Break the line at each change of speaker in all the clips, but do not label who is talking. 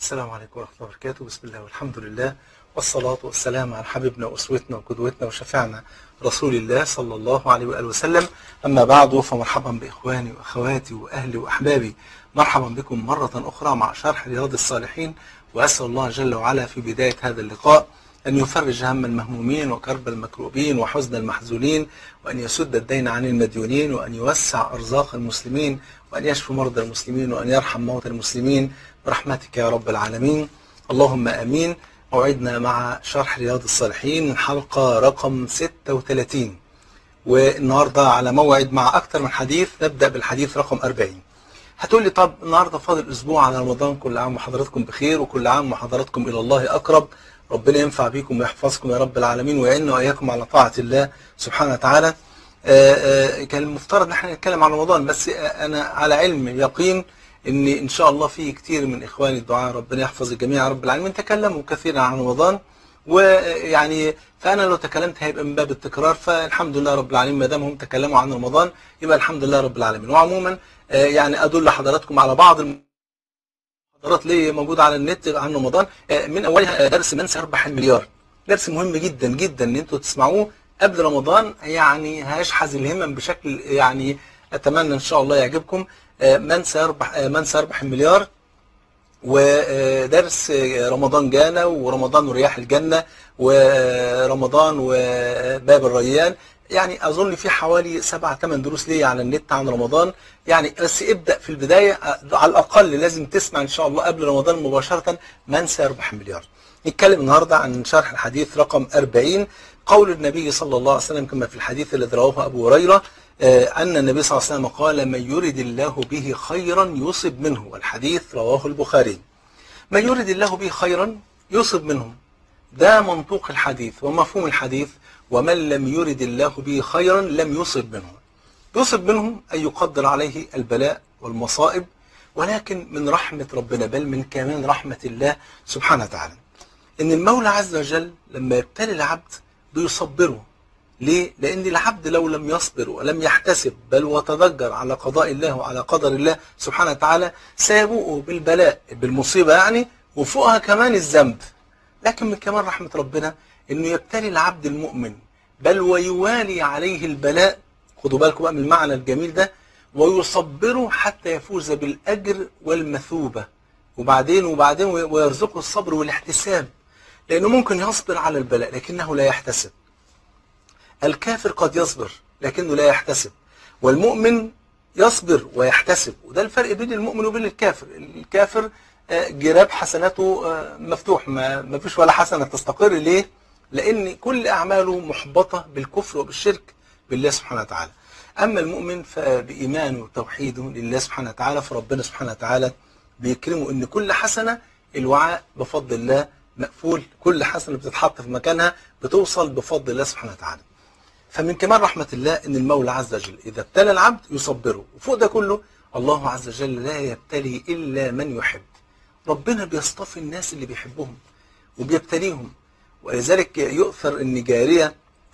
السلام عليكم ورحمة الله وبركاته بسم الله والحمد لله والصلاة والسلام على حبيبنا وأسوتنا وقدوتنا وشفيعنا رسول الله صلى الله عليه وآله وسلم أما بعد فمرحبا بإخواني وأخواتي وأهلي وأحبابي مرحبا بكم مرة أخرى مع شرح رياض الصالحين وأسأل الله جل وعلا في بداية هذا اللقاء أن يفرج هم المهمومين وكرب المكروبين وحزن المحزونين وأن يسد الدين عن المديونين وأن يوسع أرزاق المسلمين وأن يشفي مرضى المسلمين وأن يرحم موتى المسلمين برحمتك يا رب العالمين اللهم آمين موعدنا مع شرح رياض الصالحين حلقة رقم 36 والنهاردة على موعد مع أكثر من حديث نبدأ بالحديث رقم 40 هتقول لي طب النهاردة فاضل أسبوع على رمضان كل عام وحضراتكم بخير وكل عام وحضراتكم إلى الله أقرب ربنا ينفع بيكم ويحفظكم يا رب العالمين ويعيننا وإياكم على طاعة الله سبحانه وتعالى كان المفترض ان احنا نتكلم عن رمضان بس انا على علم يقين ان ان شاء الله في كتير من اخواني الدعاء ربنا يحفظ الجميع يا رب العالمين تكلموا كثيرا عن رمضان ويعني فانا لو تكلمت هيبقى من باب التكرار فالحمد لله رب العالمين ما دام هم تكلموا عن رمضان يبقى الحمد لله رب العالمين وعموما يعني ادل حضراتكم على بعض المحاضرات اللي موجوده على النت عن رمضان من اولها درس من سيربح المليار درس مهم جدا جدا ان انتوا تسمعوه قبل رمضان يعني هيشحذ الهمم بشكل يعني اتمنى ان شاء الله يعجبكم من سيربح من سيربح المليار ودرس رمضان جانا ورمضان ورياح الجنة ورمضان وباب الريان يعني اظن في حوالي سبع ثمان دروس ليا على النت عن رمضان يعني بس ابدا في البدايه على الاقل لازم تسمع ان شاء الله قبل رمضان مباشره من سيربح المليار. نتكلم النهارده عن شرح الحديث رقم 40 قول النبي صلى الله عليه وسلم كما في الحديث الذي رواه ابو هريره أن النبي صلى الله عليه وسلم قال من يرد الله به خيرا يصب منه والحديث رواه البخاري من يرد الله به خيرا يصب منه ده منطوق الحديث ومفهوم الحديث ومن لم يرد الله به خيرا لم يصب منه يصب منه أن يقدر عليه البلاء والمصائب ولكن من رحمة ربنا بل من كمان رحمة الله سبحانه وتعالى إن المولى عز وجل لما يبتلي العبد بيصبره ليه؟ لأن العبد لو لم يصبر ولم يحتسب بل وتضجر على قضاء الله وعلى قدر الله سبحانه وتعالى سيبوء بالبلاء بالمصيبة يعني وفوقها كمان الذنب لكن من كمان رحمة ربنا أنه يبتلي العبد المؤمن بل ويوالي عليه البلاء خدوا بالكم بقى من المعنى الجميل ده ويصبره حتى يفوز بالأجر والمثوبة وبعدين وبعدين ويرزقه الصبر والاحتساب لأنه ممكن يصبر على البلاء لكنه لا يحتسب الكافر قد يصبر لكنه لا يحتسب والمؤمن يصبر ويحتسب وده الفرق بين المؤمن وبين الكافر الكافر جراب حسناته مفتوح ما, ما فيش ولا حسنة تستقر ليه لأن كل أعماله محبطة بالكفر وبالشرك بالله سبحانه وتعالى أما المؤمن فبإيمانه وتوحيده لله سبحانه وتعالى فربنا سبحانه وتعالى بيكرمه أن كل حسنة الوعاء بفضل الله مقفول كل حسنة بتتحط في مكانها بتوصل بفضل الله سبحانه وتعالى فمن كمال رحمة الله ان المولى عز وجل اذا ابتلى العبد يصبره وفوق ده كله الله عز وجل لا يبتلي الا من يحب ربنا بيصطفي الناس اللي بيحبهم وبيبتليهم ولذلك يؤثر ان جارية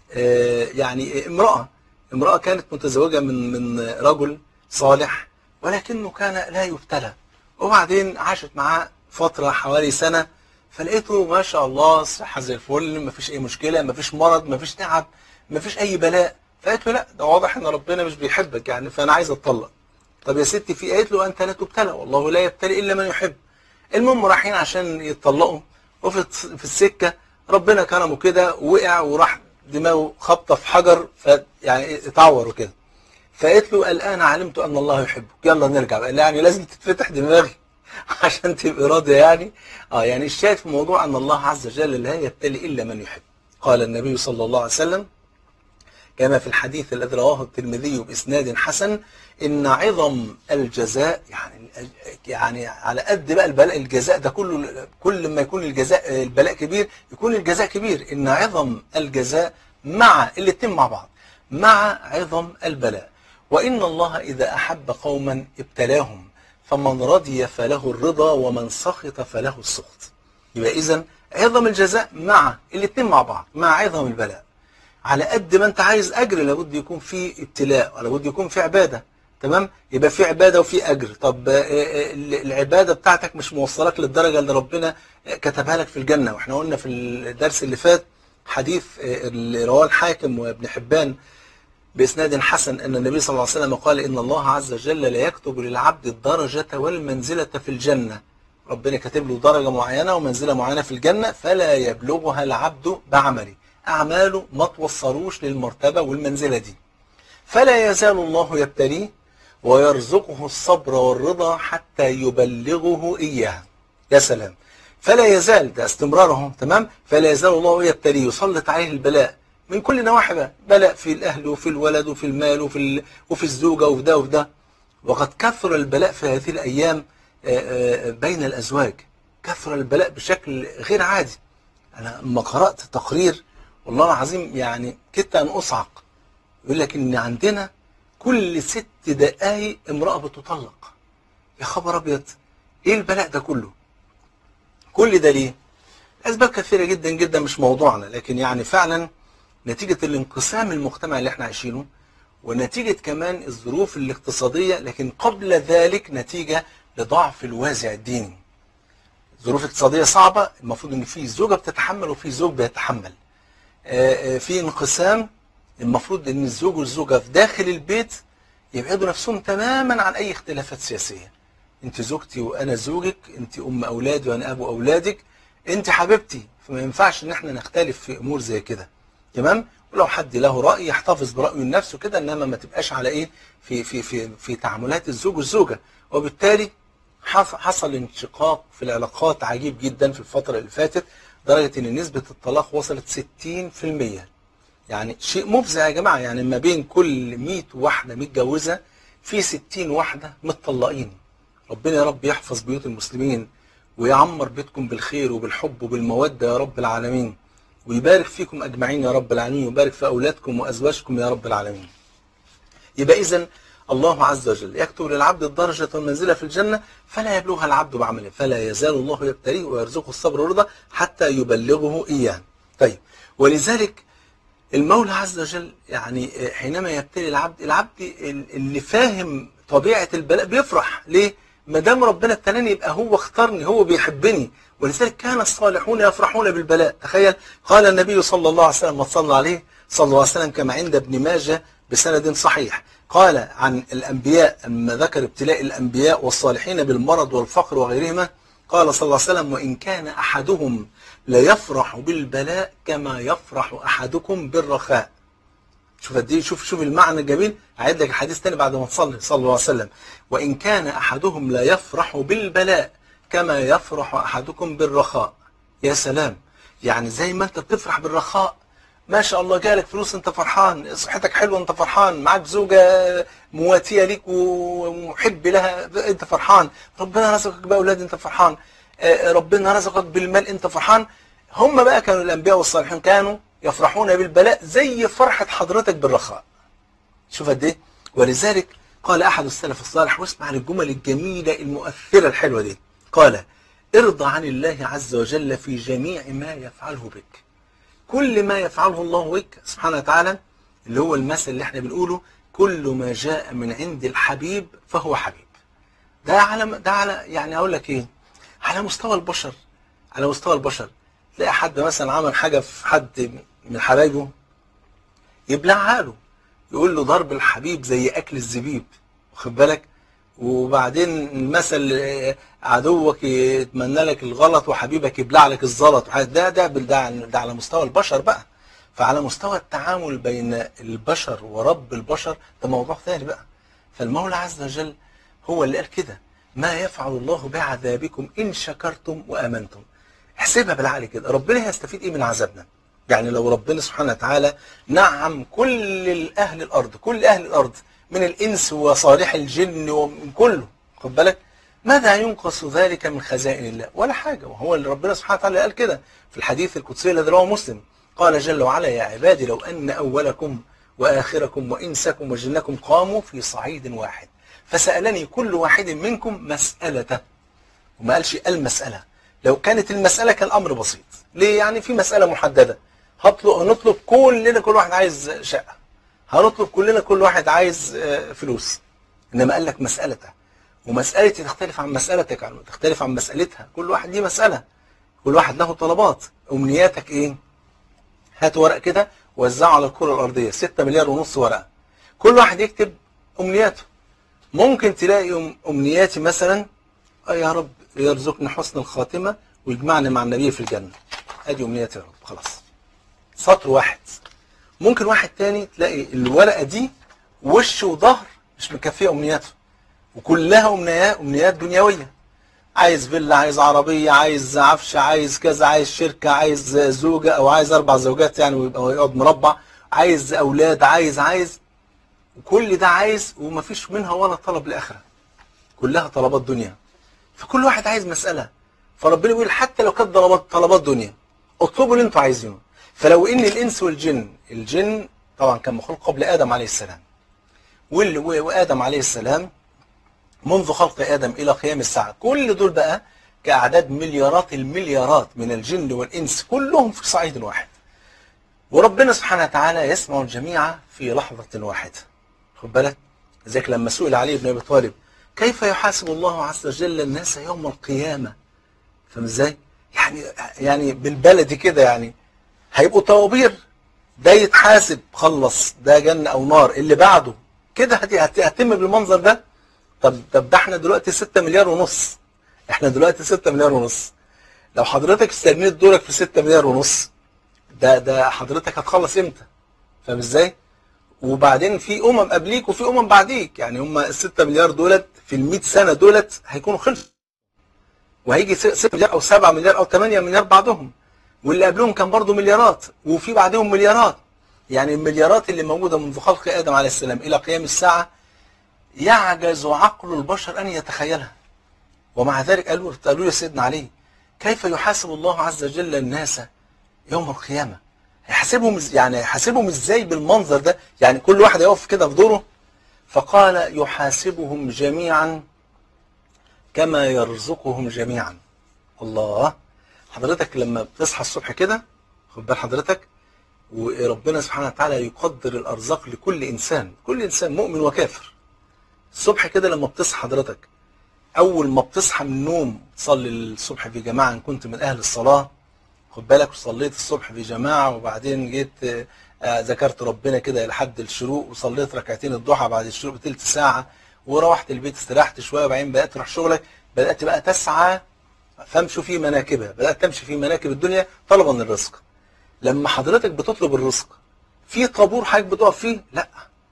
يعني امرأة امرأة كانت متزوجة من من رجل صالح ولكنه كان لا يبتلى وبعدين عاشت معاه فترة حوالي سنة فلقيته ما شاء الله صحة زي الفل ما فيش اي مشكلة ما فيش مرض ما فيش تعب ما فيش اي بلاء فقالت له لا ده واضح ان ربنا مش بيحبك يعني فانا عايز اتطلق طب يا ستي في قالت له انت لا تبتلى والله لا يبتلي الا من يحب المهم رايحين عشان يتطلقوا وفي في السكه ربنا كرمه كده وقع وراح دماغه خبطه في حجر ف يعني اتعور وكده فقالت له الان علمت ان الله يحبك يلا نرجع بقى يعني لازم تتفتح دماغي عشان تبقى راضيه يعني اه يعني الشاهد في الموضوع ان الله عز وجل لا يبتلي الا من يحب قال النبي صلى الله عليه وسلم كما في الحديث الذي رواه الترمذي بإسناد حسن إن عظم الجزاء يعني يعني على قد بقى البلاء الجزاء ده كله كل ما يكون الجزاء البلاء كبير يكون الجزاء كبير إن عظم الجزاء مع الاتنين مع بعض مع عظم البلاء وإن الله إذا أحب قوما ابتلاهم فمن رضي فله الرضا ومن سخط فله السخط يبقى إذا عظم الجزاء مع الاتنين مع بعض مع عظم البلاء على قد ما انت عايز اجر لابد يكون في ابتلاء ولابد يكون في عباده تمام يبقى في عباده وفي اجر طب آه، آه، العباده بتاعتك مش موصلك للدرجه اللي ربنا كتبها لك في الجنه واحنا قلنا في الدرس اللي فات حديث آه، اللي رواه الحاكم وابن حبان بإسناد حسن أن النبي صلى الله عليه وسلم قال إن الله عز وجل لا يكتب للعبد الدرجة والمنزلة في الجنة ربنا كاتب له درجة معينة ومنزلة معينة في الجنة فلا يبلغها العبد بعمله أعماله ما توصلوش للمرتبة والمنزلة دي فلا يزال الله يبتليه ويرزقه الصبر والرضا حتى يبلغه إياه يا سلام فلا يزال ده استمراره تمام فلا يزال الله يبتليه يسلط عليه البلاء من كل نواحي بقى بلاء في الأهل وفي الولد وفي المال وفي ال... وفي الزوجة وفي ده وفي ده وقد كثر البلاء في هذه الأيام آه، آه، بين الأزواج كثر البلاء بشكل غير عادي أنا لما قرأت تقرير والله العظيم يعني كدت أن أصعق يقول لك إن عندنا كل ست دقايق امرأة بتطلق يا خبر أبيض إيه البلاء ده كله كل ده ليه أسباب كثيرة جدا جدا مش موضوعنا لكن يعني فعلا نتيجة الانقسام المجتمع اللي احنا عايشينه ونتيجة كمان الظروف الاقتصادية لكن قبل ذلك نتيجة لضعف الوازع الديني ظروف اقتصادية صعبة المفروض ان في زوجة بتتحمل وفي زوج بيتحمل آه، آه، في انقسام المفروض ان الزوج والزوجة في داخل البيت يبعدوا نفسهم تماما عن اي اختلافات سياسية انت زوجتي وانا زوجك انت ام اولادي وانا ابو اولادك انت حبيبتي فما ينفعش ان احنا نختلف في امور زي كده تمام ولو حد له راي يحتفظ برايه لنفسه كده انما ما تبقاش على ايه في في في في تعاملات الزوج والزوجه وبالتالي حص- حصل انشقاق في العلاقات عجيب جدا في الفتره اللي فاتت لدرجه ان نسبه الطلاق وصلت 60% يعني شيء مفزع يا جماعه يعني ما بين كل 100 واحده متجوزه في 60 واحده متطلقين ربنا يا رب يحفظ بيوت المسلمين ويعمر بيتكم بالخير وبالحب وبالموده يا رب العالمين ويبارك فيكم اجمعين يا رب العالمين ويبارك في اولادكم وازواجكم يا رب العالمين. يبقى اذا الله عز وجل يكتب للعبد الدرجة والمنزلة في الجنة فلا يبلغها العبد بعمله فلا يزال الله يبتليه ويرزقه الصبر والرضا حتى يبلغه إياه طيب ولذلك المولى عز وجل يعني حينما يبتلي العبد العبد اللي فاهم طبيعة البلاء بيفرح ليه؟ ما دام ربنا ابتلاني يبقى هو اختارني هو بيحبني ولذلك كان الصالحون يفرحون بالبلاء تخيل قال النبي صلى الله عليه وسلم صلى عليه صلى الله عليه وسلم كما عند ابن ماجه بسند صحيح قال عن الأنبياء أما ذكر ابتلاء الأنبياء والصالحين بالمرض والفقر وغيرهما قال صلى الله عليه وسلم وإن كان أحدهم ليفرح بالبلاء كما يفرح أحدكم بالرخاء شوف دي شوف شوف المعنى الجميل هعيد لك الحديث تاني بعد ما تصلي صلى الله عليه وسلم وإن كان أحدهم لا يفرح بالبلاء كما يفرح أحدكم بالرخاء يا سلام يعني زي ما أنت بتفرح بالرخاء ما شاء الله جالك فلوس انت فرحان صحتك حلوه انت فرحان معاك زوجه مواتيه ليك ومحب لها انت فرحان ربنا رزقك باولاد انت فرحان ربنا رزقك بالمال انت فرحان هم بقى كانوا الانبياء والصالحين كانوا يفرحون بالبلاء زي فرحه حضرتك بالرخاء شوف قد ايه ولذلك قال احد السلف الصالح واسمع للجمل الجميله المؤثره الحلوه دي قال ارضى عن الله عز وجل في جميع ما يفعله بك كل ما يفعله الله بك سبحانه وتعالى اللي هو المثل اللي احنا بنقوله كل ما جاء من عند الحبيب فهو حبيب ده على ده على يعني اقول لك ايه على مستوى البشر على مستوى البشر تلاقي حد مثلا عمل حاجه في حد من حبايبه يبلعها له يقول له ضرب الحبيب زي اكل الزبيب واخد بالك وبعدين المثل عدوك يتمنى لك الغلط وحبيبك يبلع لك الزلط ده ده ده, ده على مستوى البشر بقى فعلى مستوى التعامل بين البشر ورب البشر ده موضوع ثاني بقى فالمولى عز وجل هو اللي قال كده ما يفعل الله بعذابكم ان شكرتم وامنتم احسبها بالعقل كده ربنا هيستفيد ايه من عذابنا يعني لو ربنا سبحانه وتعالى نعم كل اهل الارض كل اهل الارض من الإنس وصالح الجن ومن كله خد بالك ماذا ينقص ذلك من خزائن الله ولا حاجة وهو اللي ربنا سبحانه وتعالى قال كده في الحديث القدسي الذي رواه مسلم قال جل وعلا يا عبادي لو أن أولكم وآخركم وإنسكم وجنكم قاموا في صعيد واحد فسألني كل واحد منكم مسألته وما قالش المسألة لو كانت المسألة كان الأمر بسيط ليه يعني في مسألة محددة هطلب نطلب كلنا كل واحد عايز شقة هنطلب كلنا كل واحد عايز فلوس انما قال لك مسألته ومسألتي تختلف عن مسألتك عن تختلف عن مسألتها كل واحد ليه مسألة كل واحد له طلبات امنياتك ايه هات ورق كده وزعه على الكرة الارضية 6 مليار ونص ورقة كل واحد يكتب امنياته ممكن تلاقي أم- امنياتي مثلا آه يا رب يرزقنا حسن الخاتمة ويجمعنا مع النبي في الجنة ادي امنياتي يا رب خلاص سطر واحد ممكن واحد تاني تلاقي الورقة دي وش وظهر مش مكفية امنياته وكلها امنيات امنيات دنيوية عايز فيلا عايز عربية عايز عفش عايز كذا عايز شركة عايز زوجة او عايز اربع زوجات يعني ويبقى يقعد مربع عايز اولاد عايز عايز وكل ده عايز ومفيش منها ولا طلب لاخره كلها طلبات دنيا فكل واحد عايز مسألة فربنا بيقول حتى لو كانت طلبات طلبات دنيا اطلبوا اللي انتوا عايزينه فلو ان الانس والجن الجن طبعا كان مخلوق قبل ادم عليه السلام وال- و- وادم عليه السلام منذ خلق ادم الى قيام الساعه كل دول بقى كاعداد مليارات المليارات من الجن والانس كلهم في صعيد واحد وربنا سبحانه وتعالى يسمع الجميع في لحظه واحده خد بالك ذلك لما سئل علي بن ابي طالب كيف يحاسب الله عز وجل الناس يوم القيامه فاهم ازاي يعني يعني بالبلدي كده يعني هيبقوا طوابير ده يتحاسب خلص ده جنة او نار اللي بعده كده هت- هت- هتتم بالمنظر ده طب طب ده احنا دلوقتي 6 مليار ونص احنا دلوقتي 6 مليار ونص لو حضرتك استنيت دورك في 6 مليار ونص ده ده حضرتك هتخلص امتى فاهم ازاي وبعدين في امم قبليك وفي امم بعديك يعني هم ال 6 مليار دولت في ال 100 سنه دولت هيكونوا خلصوا وهيجي 6 مليار او 7 مليار او 8 مليار بعدهم واللي قبلهم كان برضه مليارات وفي بعدهم مليارات يعني المليارات اللي موجوده منذ خلق ادم عليه السلام الى قيام الساعه يعجز عقل البشر ان يتخيلها ومع ذلك قالوا قالوا يا سيدنا علي كيف يحاسب الله عز وجل الناس يوم القيامه هيحاسبهم إز- يعني هيحاسبهم ازاي بالمنظر ده يعني كل واحد يقف كده في دوره فقال يحاسبهم جميعا كما يرزقهم جميعا الله حضرتك لما بتصحى الصبح كده خد بال حضرتك وربنا سبحانه وتعالى يقدر الارزاق لكل انسان كل انسان مؤمن وكافر الصبح كده لما بتصحى حضرتك اول ما بتصحى من النوم تصلي الصبح في جماعه ان كنت من اهل الصلاه خد بالك وصليت الصبح في جماعه وبعدين جيت آه، آه، ذكرت ربنا كده لحد الشروق وصليت ركعتين الضحى بعد الشروق بتلت ساعه وروحت البيت استريحت شويه وبعدين بدات تروح شغلك بدات بقى تسعى فامشوا في مناكبها بدات تمشي في مناكب الدنيا طلبا للرزق لما حضرتك بتطلب الرزق في طابور حضرتك بتقف فيه لا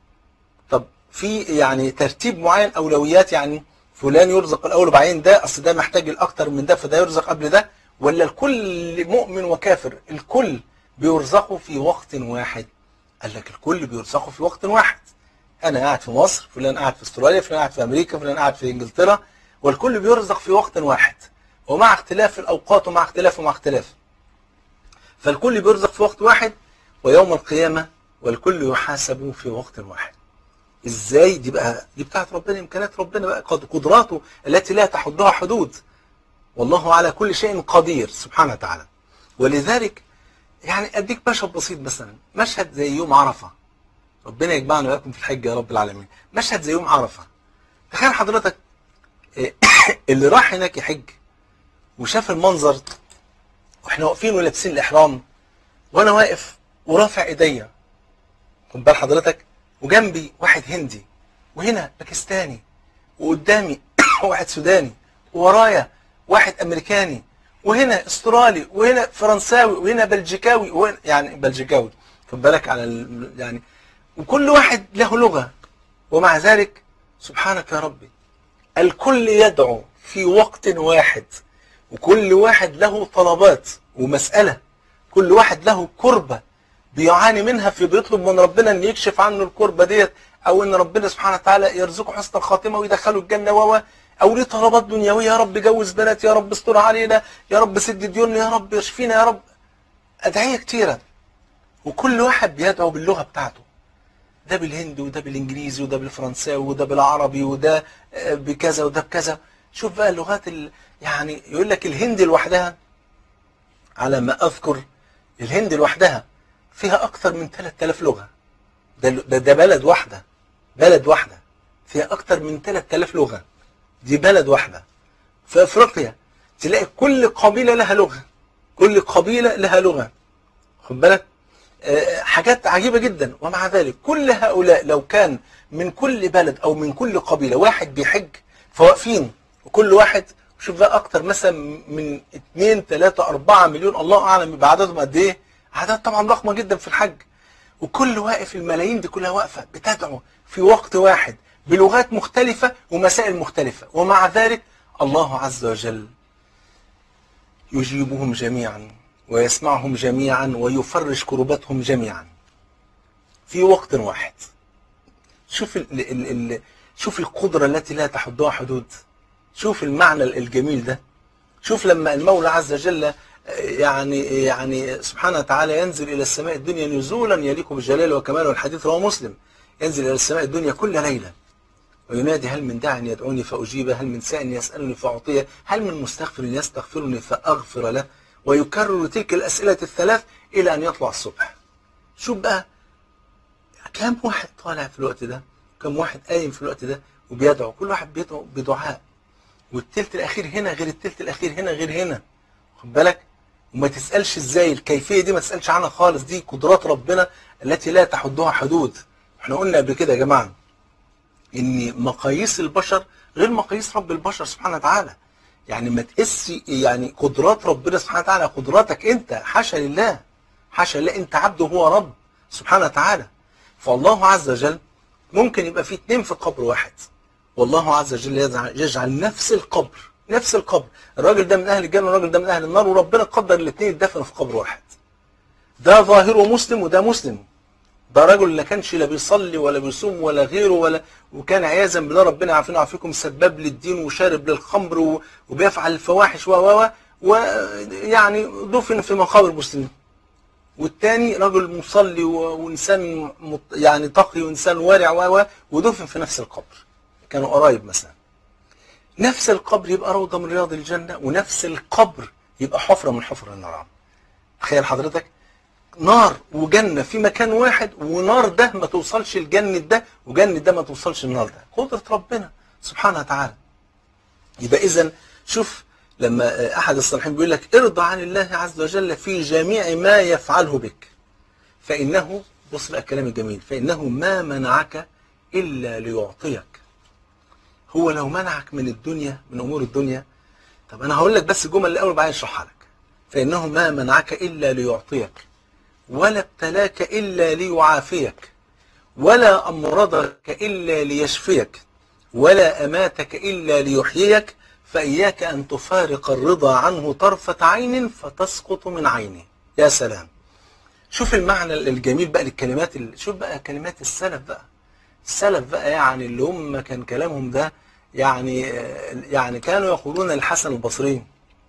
طب في يعني ترتيب معين اولويات يعني فلان يرزق الاول وبعدين ده اصل ده محتاج الاكتر من ده فده يرزق قبل ده ولا الكل مؤمن وكافر الكل بيرزقوا في وقت واحد قال لك الكل بيرزقوا في وقت واحد انا قاعد في مصر فلان قاعد في استراليا فلان قاعد في امريكا فلان قاعد في انجلترا والكل بيرزق في وقت واحد ومع اختلاف الاوقات ومع اختلاف ومع اختلاف فالكل بيرزق في وقت واحد ويوم القيامة والكل يحاسب في وقت واحد ازاي دي بقى دي بتاعت ربنا امكانيات ربنا بقى قد قدراته التي لا تحدها حدود والله على كل شيء قدير سبحانه وتعالى ولذلك يعني اديك مشهد بسيط مثلا مشهد زي يوم عرفه ربنا يجمعنا وياكم في الحج يا رب العالمين مشهد زي يوم عرفه تخيل حضرتك إيه، اللي راح هناك يحج وشاف المنظر واحنا واقفين ولابسين الاحرام وانا واقف ورافع ايديا خد بال حضرتك وجنبي واحد هندي وهنا باكستاني وقدامي واحد سوداني وورايا واحد امريكاني وهنا استرالي وهنا فرنساوي وهنا بلجيكاوي وهنا يعني بلجيكاوي خد بالك على ال- يعني وكل واحد له لغه ومع ذلك سبحانك يا ربي الكل يدعو في وقت واحد وكل واحد له طلبات ومسألة كل واحد له كربة بيعاني منها في بيطلب من ربنا ان يكشف عنه الكربة ديت او ان ربنا سبحانه وتعالى يرزقه حسن الخاتمة ويدخله الجنة و او ليه طلبات دنيوية يا رب جوز بنات يا رب استر علينا يا رب سد ديوننا يا رب اشفينا يا رب ادعية كتيرة وكل واحد بيدعو باللغة بتاعته ده بالهندي وده بالانجليزي وده بالفرنساوي وده بالعربي وده آه، بكذا وده بكذا شوف بقى اللغات ال... يعني يقول لك الهندي لوحدها على ما اذكر الهند لوحدها فيها اكثر من 3000 لغه ده ده, ده بلد واحده بلد واحده فيها أكتر من 3000 لغة دي بلد واحدة في أفريقيا تلاقي كل قبيلة لها لغة كل قبيلة لها لغة خد بالك آه، حاجات عجيبة جدا ومع ذلك كل هؤلاء لو كان من كل بلد أو من كل قبيلة واحد بيحج فواقفين وكل واحد شوف بقى أكتر مثلا من 2 3 4 مليون الله أعلم يبقى عددهم قد إيه أعداد طبعا ضخمة جدا في الحج وكل واقف الملايين دي كلها واقفة بتدعو في وقت واحد بلغات مختلفة ومسائل مختلفة ومع ذلك الله عز وجل يجيبهم جميعا ويسمعهم جميعا ويفرج كربتهم جميعا في وقت واحد شوف ال ال ال شوف القدرة التي لا تحدها حدود شوف المعنى الجميل ده شوف لما المولى عز وجل يعني يعني سبحانه وتعالى ينزل إلى السماء الدنيا نزولا يليق بالجلال وكمال والحديث رواه مسلم ينزل إلى السماء الدنيا كل ليلة وينادي هل من داع يدعوني فأجيبه هل من سائل يسألني فأعطيه هل من مستغفر يستغفرني فأغفر له ويكرر تلك الأسئلة الثلاث إلى أن يطلع الصبح شوف بقى كم واحد طالع في الوقت ده كم واحد قايم في الوقت ده وبيدعو كل واحد بيدعو بدعاء والتلت الأخير هنا غير التلت الأخير هنا غير هنا خد بالك وما تسألش ازاي الكيفية دي ما تسألش عنها خالص دي قدرات ربنا التي لا تحدها حدود احنا قلنا قبل كده يا جماعة ان مقاييس البشر غير مقاييس رب البشر سبحانه وتعالى يعني ما تقيس يعني قدرات ربنا سبحانه وتعالى قدراتك انت حاشا لله حاشا لله انت عبد وهو رب سبحانه وتعالى فالله عز وجل ممكن يبقى في اتنين في قبر واحد والله عز وجل يجعل, يجعل نفس القبر نفس القبر الراجل ده من اهل الجنه والراجل ده من اهل النار وربنا قدر الاثنين يدفنوا في قبر واحد ده ظاهره مسلم وده مسلم ده راجل لا كانش لا بيصلي ولا بيصوم ولا غيره ولا وكان عياذا بالله ربنا يعافينا ويعافيكم سباب للدين وشارب للخمر وبيفعل الفواحش و و ويعني دفن في مقابر المسلمين والتاني رجل مصلي وانسان يعني تقي وانسان وارع و ودفن في نفس القبر كانوا قرايب مثلا نفس القبر يبقى روضة من رياض الجنة ونفس القبر يبقى حفرة من حفر النار تخيل حضرتك نار وجنة في مكان واحد ونار ده ما توصلش الجنة ده وجنة ده ما توصلش النار ده قدرة ربنا سبحانه وتعالى يبقى إذا شوف لما أحد الصالحين بيقول لك ارضى عن الله عز وجل في جميع ما يفعله بك فإنه بص بقى الكلام الجميل فإنه ما منعك إلا ليعطيك هو لو منعك من الدنيا من أمور الدنيا طب أنا هقول لك بس الجمل الأول بعدين أشرحها لك فإنه ما منعك إلا ليعطيك ولا ابتلاك إلا ليعافيك ولا أمرضك إلا ليشفيك ولا أماتك إلا ليحييك فإياك أن تفارق الرضا عنه طرفة عين فتسقط من عينه يا سلام شوف المعنى الجميل بقى للكلمات شوف بقى كلمات السلف بقى السلف بقى يعني اللي هم كان كلامهم ده يعني يعني كانوا يقولون الحسن البصري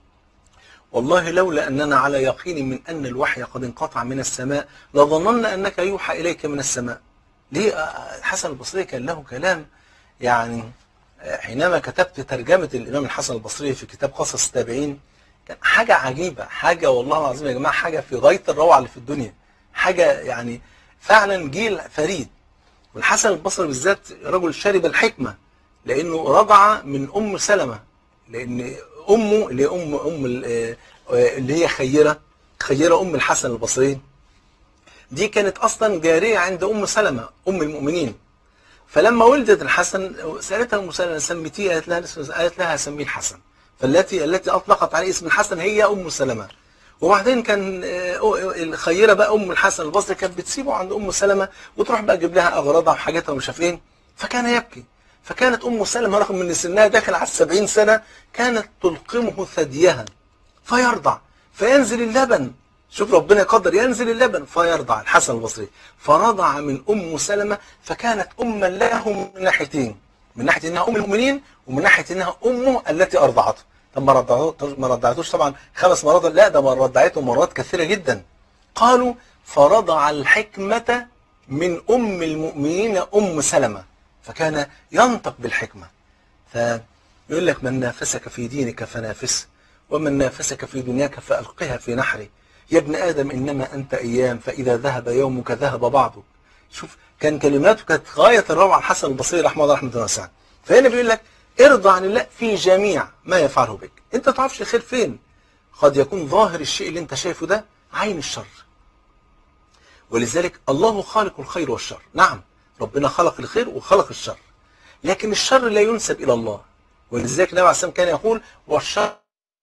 والله لولا أننا على يقين من أن الوحي قد انقطع من السماء لظننا أنك يوحى إليك من السماء ليه الحسن البصري كان له كلام يعني حينما كتبت ترجمة الإمام الحسن البصري في كتاب قصص التابعين كان حاجة عجيبة حاجة والله العظيم يا جماعة حاجة في غاية الروعة اللي في الدنيا حاجة يعني فعلا جيل فريد والحسن البصري بالذات رجل شرب الحكمة لأنه رضع من أم سلمة لأن أمه اللي هي أم أم اللي هي خيرة خيرة أم الحسن البصري دي كانت أصلا جارية عند أم سلمة أم المؤمنين فلما ولدت الحسن سألتها أم سلمة سميتيه قالت لها قالت لها سميه الحسن فالتي التي أطلقت عليه اسم الحسن هي أم سلمة وبعدين كان الخيرة بقى أم الحسن البصري كانت بتسيبه عند أم سلمة وتروح بقى تجيب لها أغراضها وحاجاتها ومش عارف إيه فكان يبكي فكانت أم سلمة رغم أن سنها داخل على السبعين سنة كانت تلقمه ثديها فيرضع فينزل اللبن شوف ربنا يقدر ينزل اللبن فيرضع الحسن البصري فرضع من أم سلمة فكانت أما له من ناحيتين من ناحية أنها أم المؤمنين ومن ناحية أنها أمه التي أرضعته طب ما رضعتوش ما رضعتوش طبعا خمس مرات لا ده ما رضعته مرات كثيرة جدا قالوا فرضع الحكمة من أم المؤمنين أم سلمة فكان ينطق بالحكمة فيقول لك من نافسك في دينك فنافسه ومن نافسك في دنياك فألقها في نحره يا ابن آدم إنما أنت أيام فإذا ذهب يومك ذهب بعضك شوف كان كلماته كانت غاية الروعة الحسن البصري رحمه الله رحمة الله واسعة فهنا بيقول لك ارضى عن الله في جميع ما يفعله بك انت ما تعرفش الخير فين قد يكون ظاهر الشيء اللي انت شايفه ده عين الشر ولذلك الله خالق الخير والشر نعم ربنا خلق الخير وخلق الشر لكن الشر لا ينسب إلى الله ولذلك النبي عليه الصلاة والسلام كان يقول والشر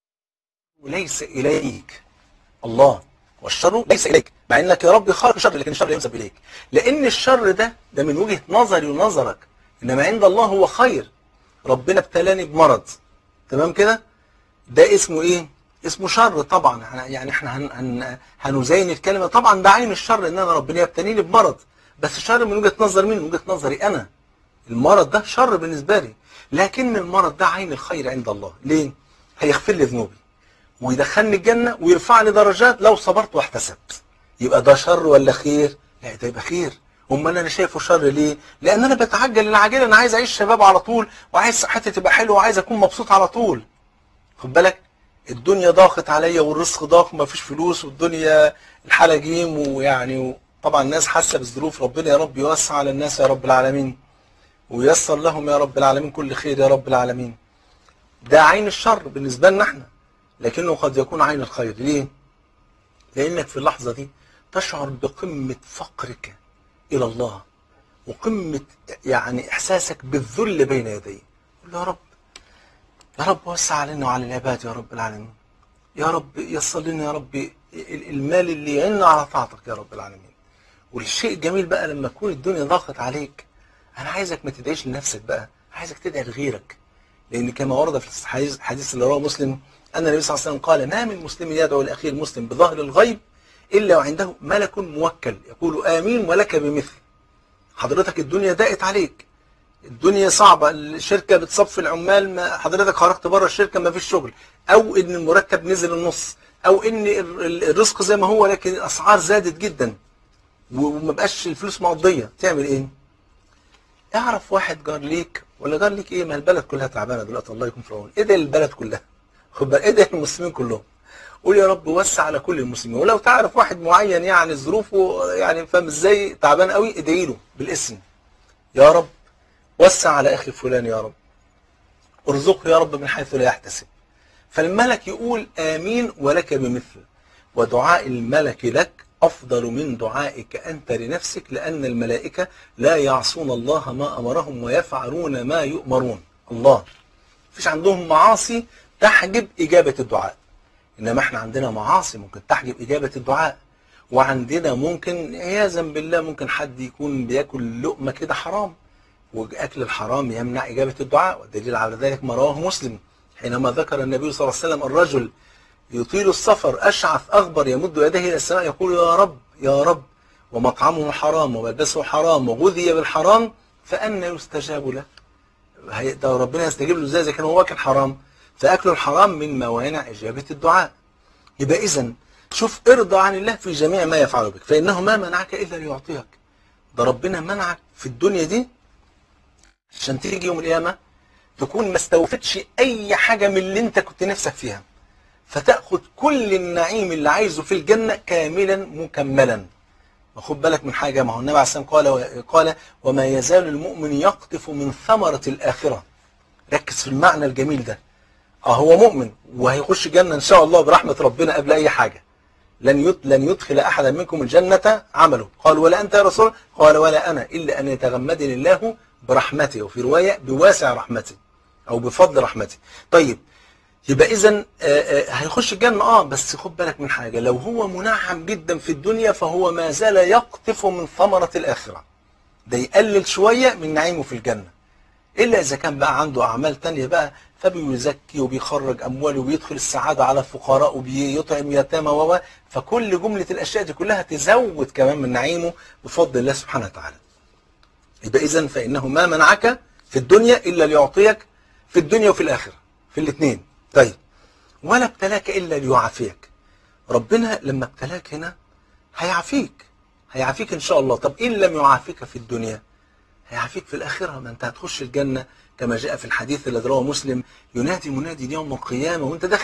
ليس إليك الله والشر ليس إليك مع أنك يا رب خالق الشر لكن الشر لا ينسب إليك لأن الشر ده ده من وجهة نظري ونظرك إنما عند الله هو خير ربنا ابتلاني بمرض تمام كده ده اسمه إيه اسمه شر طبعا يعني احنا هن هن هنزين الكلمة طبعا ده عين الشر ان انا ربنا يبتليني بمرض بس شر من وجهة نظر مين من وجهة نظري انا المرض ده شر بالنسبة لي لكن المرض ده عين الخير عند الله ليه هيغفر لي ذنوبي ويدخلني الجنة ويرفع لي درجات لو صبرت واحتسبت يبقى ده شر ولا خير لا ده يبقى خير امال انا شايفه شر ليه لان انا بتعجل العاجله انا عايز اعيش شباب على طول وعايز صحتي تبقى حلوه وعايز اكون مبسوط على طول خد بالك الدنيا ضاقت عليا والرزق ضاق وما فيش فلوس والدنيا الحاله جيم ويعني طبعا الناس حاسه بالظروف ربنا يا رب يوسع على الناس يا رب العالمين ويسر لهم يا رب العالمين كل خير يا رب العالمين ده عين الشر بالنسبه لنا احنا لكنه قد يكون عين الخير ليه لانك في اللحظه دي تشعر بقمه فقرك الى الله وقمه يعني احساسك بالذل بين يديه قل يا رب يا رب وسع علينا وعلى العباد يا رب العالمين يا رب يسر لنا يا رب المال اللي يعيننا على طاعتك يا رب العالمين والشيء الجميل بقى لما تكون الدنيا ضاقت عليك انا عايزك ما تدعيش لنفسك بقى عايزك تدعي لغيرك لان كما ورد في الحديث الحديث اللي رواه مسلم ان النبي صلى الله عليه وسلم قال ما من مسلم يدعو لاخيه المسلم بظهر الغيب الا وعنده ملك موكل يقول امين ولك بمثل حضرتك الدنيا ضاقت عليك الدنيا صعبة الشركة بتصفي العمال ما حضرتك خرجت بره الشركة ما فيش شغل او ان المرتب نزل النص او ان الرزق زي ما هو لكن الاسعار زادت جدا وما بقاش الفلوس مقضية تعمل ايه اعرف واحد جار ليك ولا جار ليك ايه ما البلد كلها تعبانة دلوقتي الله يكون في العون ادعي البلد كلها خد بالك ادعي المسلمين كلهم قول يا رب وسع على كل المسلمين ولو تعرف واحد معين يعني ظروفه يعني فاهم ازاي تعبان قوي ادعي له بالاسم يا رب وسع على اخي فلان يا رب ارزقه يا رب من حيث لا يحتسب فالملك يقول امين ولك بمثل ودعاء الملك لك افضل من دعائك انت لنفسك لان الملائكه لا يعصون الله ما امرهم ويفعلون ما يؤمرون الله مفيش عندهم معاصي تحجب اجابه الدعاء انما احنا عندنا معاصي ممكن تحجب اجابه الدعاء وعندنا ممكن عياذا بالله ممكن حد يكون بياكل لقمه كده حرام واكل الحرام يمنع اجابه الدعاء والدليل على ذلك ما رواه مسلم حينما ذكر النبي صلى الله عليه وسلم الرجل يطيل السفر اشعث اغبر يمد يديه الى السماء يقول يا رب يا رب ومطعمه حرام وملبسه حرام وغذي بالحرام فأنا يستجاب له ده ربنا يستجيب له ازاي اذا كان هو واكل حرام فاكل الحرام من موانع اجابه الدعاء يبقى اذا شوف ارضى عن الله في جميع ما يفعله بك فانه ما منعك الا ليعطيك ده ربنا منعك في الدنيا دي عشان تيجي يوم القيامه تكون ما استوفتش اي حاجه من اللي انت كنت نفسك فيها فتاخذ كل النعيم اللي عايزه في الجنه كاملا مكملا خد بالك من حاجه ما هو النبي عليه الصلاه والسلام قال قال وما يزال المؤمن يقطف من ثمره الاخره ركز في المعنى الجميل ده اه هو مؤمن وهيخش الجنه ان شاء الله برحمه ربنا قبل اي حاجه لن لن يدخل احدا منكم الجنه عمله قال ولا انت يا رسول الله قال ولا انا الا ان يتغمدني الله برحمته وفي روايه بواسع رحمته او بفضل رحمته طيب يبقى اذا هيخش الجنه اه بس خد بالك من حاجه لو هو منعم جدا في الدنيا فهو ما زال يقطف من ثمره الاخره ده يقلل شويه من نعيمه في الجنه الا اذا كان بقى عنده اعمال تانية بقى فبيزكي وبيخرج امواله وبيدخل السعاده على الفقراء وبيطعم يتامى و فكل جمله الاشياء دي كلها تزود كمان من نعيمه بفضل الله سبحانه وتعالى يبقى اذا فانه ما منعك في الدنيا الا ليعطيك في الدنيا وفي الاخره في الاثنين طيب ولا ابتلاك الا ليعافيك ربنا لما ابتلاك هنا هيعافيك هيعافيك ان شاء الله طب ان لم يعافيك في الدنيا هيعافيك في الاخره ما انت هتخش الجنه كما جاء في الحديث الذي رواه مسلم ينادي منادي يوم القيامه وانت داخل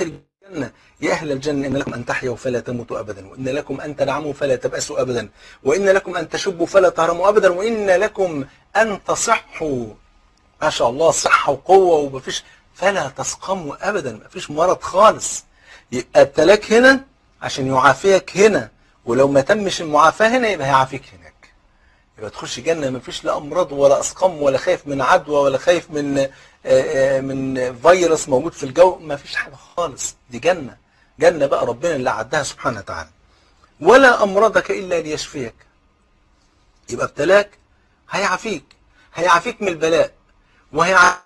الجنة يا أهل الجنة إن لكم أن تحيوا فلا تموتوا أبدا وإن لكم أن تنعموا فلا تبأسوا أبدا وإن لكم أن تشبوا فلا تهرموا أبدا وإن لكم أن تصحوا ما شاء الله صحة وقوة ومفيش فلا تسقموا أبدا مفيش مرض خالص يبقى ابتلاك هنا عشان يعافيك هنا ولو ما تمش المعافاة هنا يبقى هيعافيك هناك يبقى تخش جنة مفيش لا أمراض ولا أسقام ولا خايف من عدوى ولا خايف من آه، آه، من فيروس موجود في الجو مفيش حاجة خالص دي جنة جنة بقى ربنا اللي عدها سبحانه وتعالى ولا أمرضك إلا ليشفيك يبقى ابتلاك هيعافيك هيعافيك من البلاء وهيعافيك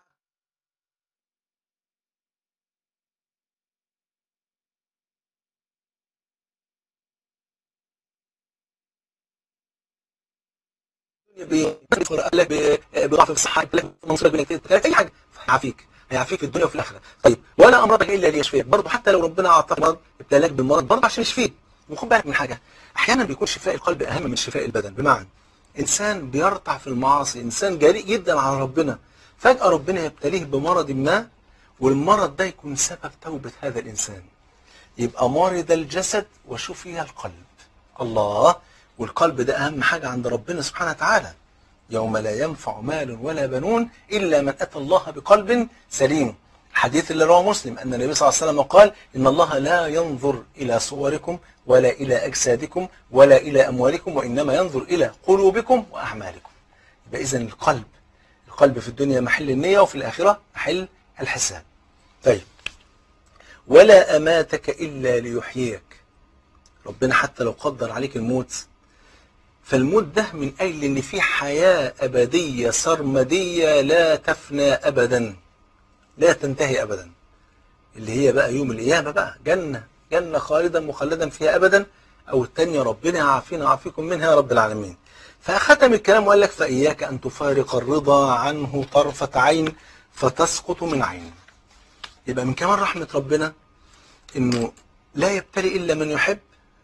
بضعف في الصحه بمنصبك بنكتب اي حاجه هيعافيك هيعافيك في الدنيا وفي الاخره طيب ولا امرضك الا ليشفيك برضه حتى لو ربنا اعطاك مرض ابتلاك بالمرض برضه عشان يشفيك وخد بالك من حاجه احيانا بيكون شفاء القلب اهم من شفاء البدن بمعنى انسان بيرتع في المعاصي انسان جريء جدا على ربنا فجاه ربنا يبتليه بمرض ما والمرض ده يكون سبب توبه هذا الانسان يبقى مرض الجسد وشفي القلب الله والقلب ده أهم حاجة عند ربنا سبحانه وتعالى يوم لا ينفع مال ولا بنون إلا من أتى الله بقلب سليم الحديث اللي رواه مسلم أن النبي صلى الله عليه وسلم قال إن الله لا ينظر إلى صوركم ولا إلى أجسادكم ولا إلى أموالكم وإنما ينظر إلى قلوبكم وأعمالكم يبقى إذن القلب القلب في الدنيا محل النية وفي الآخرة محل الحساب طيب ولا أماتك إلا ليحييك ربنا حتى لو قدر عليك الموت فالموت ده من أجل إن في حياة أبدية سرمدية لا تفنى أبدا لا تنتهي أبدا اللي هي بقى يوم القيامة بقى جنة جنة خالدا مخلدا فيها أبدا أو التانية ربنا يعافينا ويعافيكم منها يا رب العالمين فختم الكلام وقال لك فإياك أن تفارق الرضا عنه طرفة عين فتسقط من عين يبقى من كمال رحمة ربنا إنه لا يبتلي إلا من يحب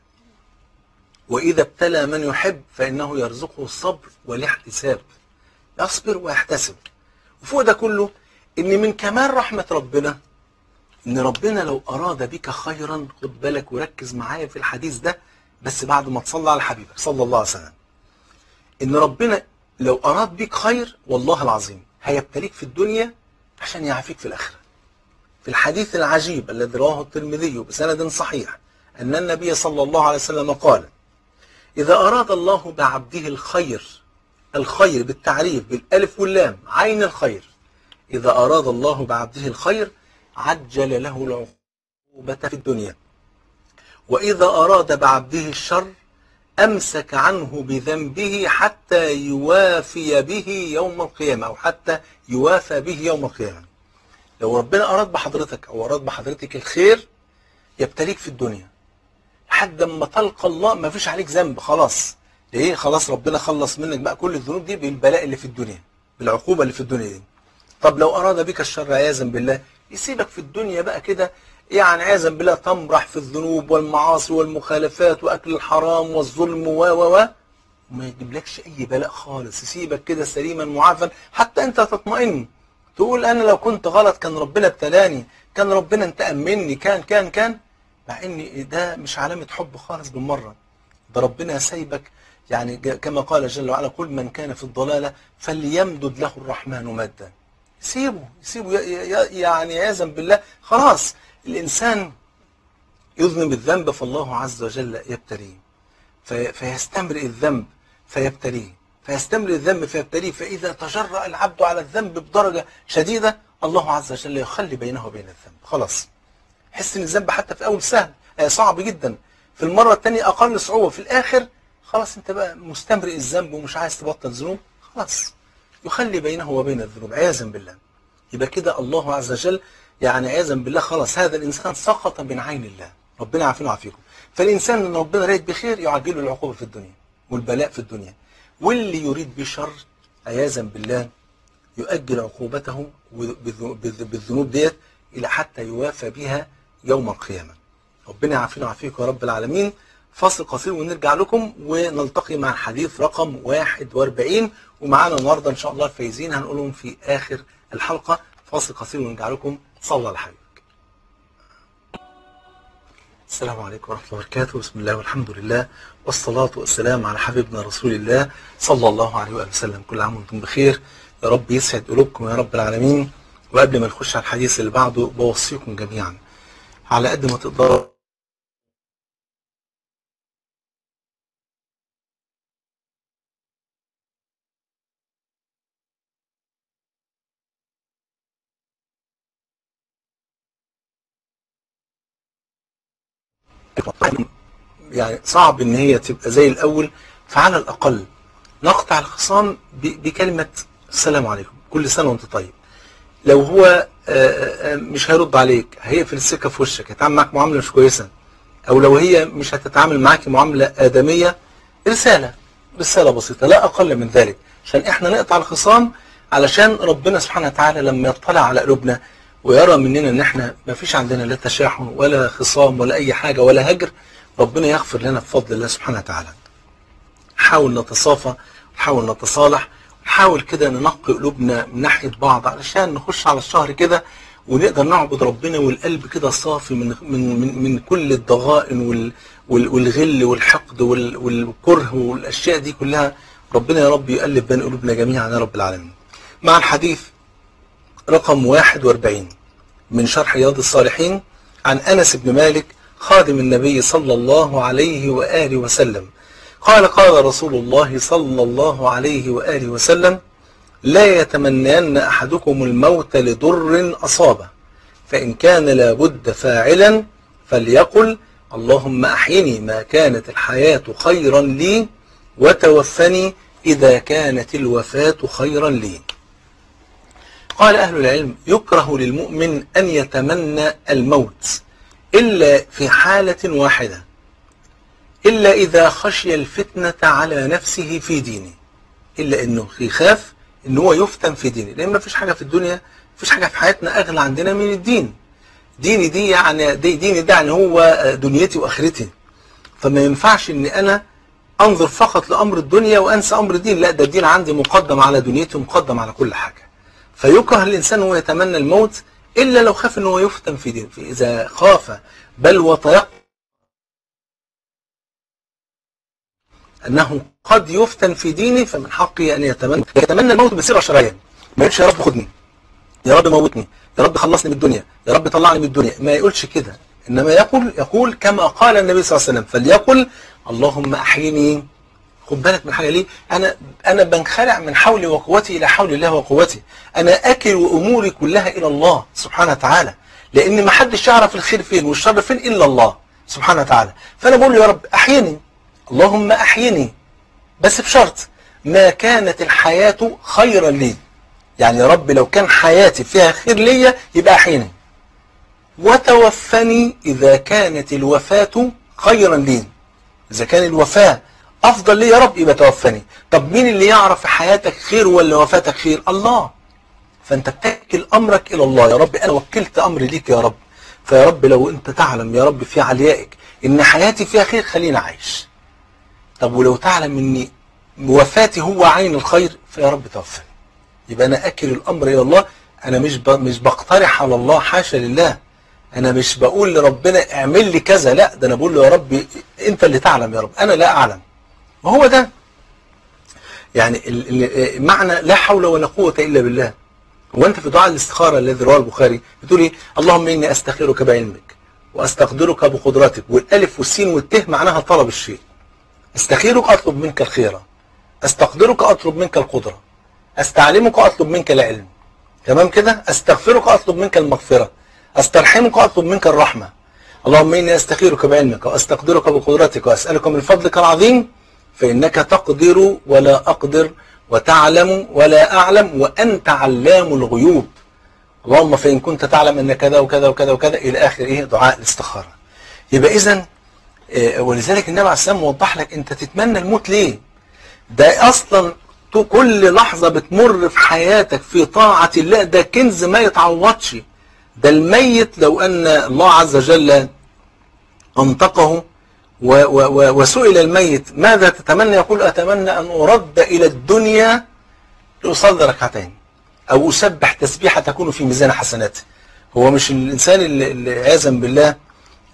وإذا ابتلى من يحب فإنه يرزقه الصبر والاحتساب يصبر ويحتسب وفوق ده كله إن من كمال رحمة ربنا إن ربنا لو أراد بك خيرا خد بالك وركز معايا في الحديث ده بس بعد ما تصلى على حبيبك صلى الله عليه وسلم إن ربنا لو أراد بك خير والله العظيم هيبتليك في الدنيا عشان يعافيك في الآخرة في الحديث العجيب الذي رواه الترمذي بسند صحيح أن النبي صلى الله عليه وسلم قال إذا أراد الله بعبده الخير الخير بالتعريف بالألف واللام عين الخير إذا أراد الله بعبده الخير عجل له العقوبة في الدنيا وإذا أراد بعبده الشر أمسك عنه بذنبه حتى يوافي به يوم القيامة أو حتى يوافى به يوم القيامة لو ربنا أراد بحضرتك أو أراد بحضرتك الخير يبتليك في الدنيا لحد ما تلقى الله ما فيش عليك ذنب خلاص ليه خلاص ربنا خلص منك بقى كل الذنوب دي بالبلاء اللي في الدنيا بالعقوبة اللي في الدنيا دي طب لو أراد بك الشر عياذا بالله يسيبك في الدنيا بقى كده يعني عياذا بالله تمرح في الذنوب والمعاصي والمخالفات وأكل الحرام والظلم و و و وما يجيبلكش أي بلاء خالص يسيبك كده سليما معافا حتى أنت تطمئن تقول أنا لو كنت غلط كان ربنا ابتلاني كان ربنا انتقم مني كان كان كان مع ان ده مش علامة حب خالص بالمرة ده ربنا سايبك يعني كما قال جل وعلا كل من كان في الضلالة فليمدد له الرحمن مدا سيبه سيبه يعني عياذا بالله خلاص الإنسان يذنب الذنب فالله عز وجل يبتليه فيستمرئ الذنب فيبتليه فيستمرئ الذنب فيبتليه فإذا تجرأ العبد على الذنب بدرجة شديدة الله عز وجل يخلي بينه وبين الذنب خلاص حس ان الذنب حتى في اول سهل صعب جدا في المرة الثانية اقل صعوبة في الاخر خلاص انت بقى مستمرئ الذنب ومش عايز تبطل ذنوب خلاص يخلي بينه وبين الذنوب عياذا بالله يبقى كده الله عز وجل يعني عياذا بالله خلاص هذا الانسان سقط من عين الله ربنا يعافينا ويعافيكم فالانسان ان ربنا رايد بخير يعجله العقوبة في الدنيا والبلاء في الدنيا واللي يريد بشر عياذا بالله يؤجل عقوبته بالذنوب ديت الى حتى يوافى بها يوم القيامة ربنا يعافينا ويعافيكم يا رب العالمين فاصل قصير ونرجع لكم ونلتقي مع الحديث رقم 41 ومعانا النهارده ان شاء الله الفايزين هنقولهم في اخر الحلقة فاصل قصير ونرجع لكم صلى على حبيبك السلام عليكم ورحمة الله وبركاته بسم الله والحمد لله والصلاة والسلام على حبيبنا رسول الله صلى الله عليه وآله وسلم كل عام وانتم بخير يا رب يسعد قلوبكم يا رب العالمين وقبل ما نخش على الحديث اللي بعده بوصيكم جميعا على قد ما تقدروا يعني صعب ان هي تبقى زي الاول فعلى الاقل نقطع الخصام ب- بكلمة السلام عليكم كل سنة وانت طيب لو هو آه، آه، مش هيرد عليك هيقفل السكة في وشك هيتعامل معاك معاملة مش كويسة او لو هي مش هتتعامل معاك معاملة آدمية رسالة رسالة بسيطة لا اقل من ذلك عشان احنا نقطع الخصام علشان ربنا سبحانه وتعالى لما يطلع على قلوبنا ويرى مننا ان احنا ما فيش عندنا لا تشاحن ولا خصام ولا اي حاجة ولا هجر ربنا يغفر لنا بفضل الله سبحانه وتعالى نحاول نتصافى نحاول نتصالح نحاول كده ننقي قلوبنا من ناحية بعض علشان نخش على الشهر كده ونقدر نعبد ربنا والقلب كده صافي من من من, من كل الضغائن وال وال والغل والحقد وال والكره والاشياء دي كلها ربنا يا رب يقلب بين قلوبنا جميعا يا رب العالمين. مع الحديث رقم 41 من شرح رياض الصالحين عن انس بن مالك خادم النبي صلى الله عليه واله وسلم قال قال رسول الله صلى الله عليه واله وسلم لا يتمنين احدكم الموت لضر اصابه فان كان لابد فاعلا فليقل اللهم احيني ما كانت الحياه خيرا لي وتوفني اذا كانت الوفاه خيرا لي قال أهل العلم يكره للمؤمن أن يتمنى الموت إلا في حالة واحدة إلا إذا خشي الفتنة على نفسه في دينه إلا أنه يخاف أنه هو يفتن في دينه لأن ما فيش حاجة في الدنيا فيش حاجة في حياتنا أغلى عندنا من الدين ديني دي يعني دي ديني ده يعني هو دنيتي وآخرتي فما ينفعش أن أنا أنظر فقط لأمر الدنيا وأنسى أمر الدين لا ده الدين عندي مقدم على دنيتي ومقدم على كل حاجة فيكره الإنسان هو يتمنى الموت إلا لو خاف أنه يفتن في دينه إذا خاف بل وتيقن أنه قد يفتن في دينه فمن حقه أن يتمنى يتمنى الموت بصيغة شرعية ما يقولش يا رب خدني يا رب موتني يا رب خلصني من الدنيا يا رب طلعني من الدنيا ما يقولش كده إنما يقول يقول كما قال النبي صلى الله عليه وسلم فليقل اللهم أحيني خد بالك من حاجه ليه انا انا بنخلع من حولي وقوتي الى حول الله وقوتي انا اكل اموري كلها الى الله سبحانه وتعالى لان ما حدش يعرف الخير فين والشر فين الا الله سبحانه وتعالى فانا بقول له يا رب احيني اللهم احيني بس بشرط ما كانت الحياه خيرا لي يعني يا رب لو كان حياتي فيها خير ليا يبقى احيني وتوفني اذا كانت الوفاه خيرا لي اذا كان الوفاه افضل لي يا رب يبقى توفني طب مين اللي يعرف في حياتك خير ولا وفاتك خير الله فانت بتكل امرك الى الله يا رب انا وكلت امري ليك يا رب فيا رب لو انت تعلم يا رب في عليائك ان حياتي فيها خير خليني عايش طب ولو تعلم ان وفاتي هو عين الخير فيا رب توفني يبقى انا اكل الامر الى الله انا مش ب... مش بقترح على الله حاشا لله انا مش بقول لربنا اعمل لي كذا لا ده انا بقول له يا رب انت اللي تعلم يا رب انا لا اعلم وهو ده يعني ال- ال- معنى لا حول ولا قوة إلا بالله هو أنت في دعاء الاستخارة الذي رواه البخاري بتقول إيه اللهم إني أستخيرك بعلمك وأستقدرك بقدرتك والألف والسين والته معناها طلب الشيء أستخيرك أطلب منك الخيرة أستقدرك أطلب منك القدرة أستعلمك أطلب منك العلم تمام كده أستغفرك أطلب منك المغفرة أسترحمك أطلب منك الرحمة اللهم إني أستخيرك بعلمك وأستقدرك بقدرتك وأسألك من فضلك العظيم فإنك تقدر ولا أقدر وتعلم ولا أعلم وأنت علام الغيوب اللهم فإن كنت تعلم أن كذا وكذا وكذا وكذا إلى آخر إيه دعاء الاستخارة يبقى إذا ولذلك النبي عليه السلام موضح لك أنت تتمنى الموت ليه ده أصلا كل لحظة بتمر في حياتك في طاعة الله ده كنز ما يتعوضش ده الميت لو أن الله عز وجل أنطقه و و و وسئل الميت ماذا تتمنى يقول أتمنى أن أرد إلى الدنيا لأصلي ركعتين أو أسبح تسبيحة تكون في ميزان حسناته هو مش الإنسان اللي, اللي عياذا بالله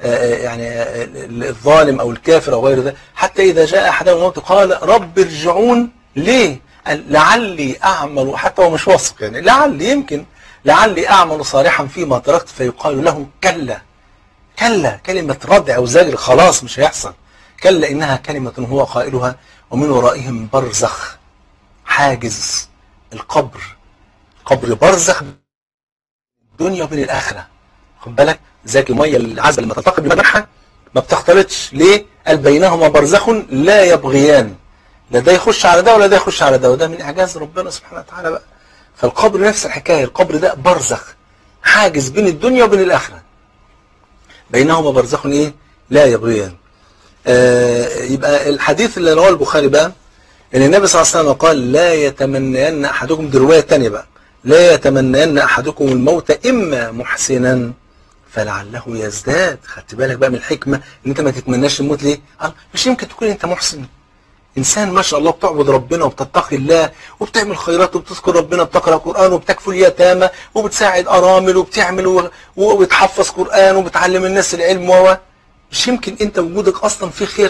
آه، يعني آه، الظالم او الكافر او غير ذلك حتى اذا جاء احدهم الموت قال رب ارجعون ليه قال لعلي اعمل حتى هو مش واثق يعني لعلي يمكن لعلي اعمل صالحا فيما تركت فيقال له كلا كلا كلمة ردع وزجر خلاص مش هيحصل كلا إنها كلمة هو قائلها ومن ورائهم برزخ حاجز القبر قبر برزخ الدنيا وبين الآخرة خد بالك زي المية العذبة لما تلتقي بملحها ما بتختلطش ليه؟ قال بينهما برزخ لا يبغيان لا ده يخش على ده ولا ده يخش على ده وده من إعجاز ربنا سبحانه وتعالى بقى فالقبر نفس الحكاية القبر ده برزخ حاجز بين الدنيا وبين الآخرة بينهما برزخ ايه لا يبغيان آه يبقى الحديث اللي رواه البخاري بقى ان النبي صلى الله عليه وسلم قال لا يتمنين احدكم دي روايه ثانيه بقى لا يتمنين احدكم الموت اما محسنا فلعله يزداد خدت بالك بقى من الحكمه ان انت ما تتمناش الموت ليه؟ قال مش يمكن تكون انت محسن انسان ما شاء الله بتعبد ربنا وبتتقي الله وبتعمل خيرات وبتذكر ربنا وبتقرا قران وبتكفل اليتامى وبتساعد ارامل وبتعمل و- وبتحفظ قران وبتعلم الناس العلم و مش يمكن انت وجودك اصلا في خير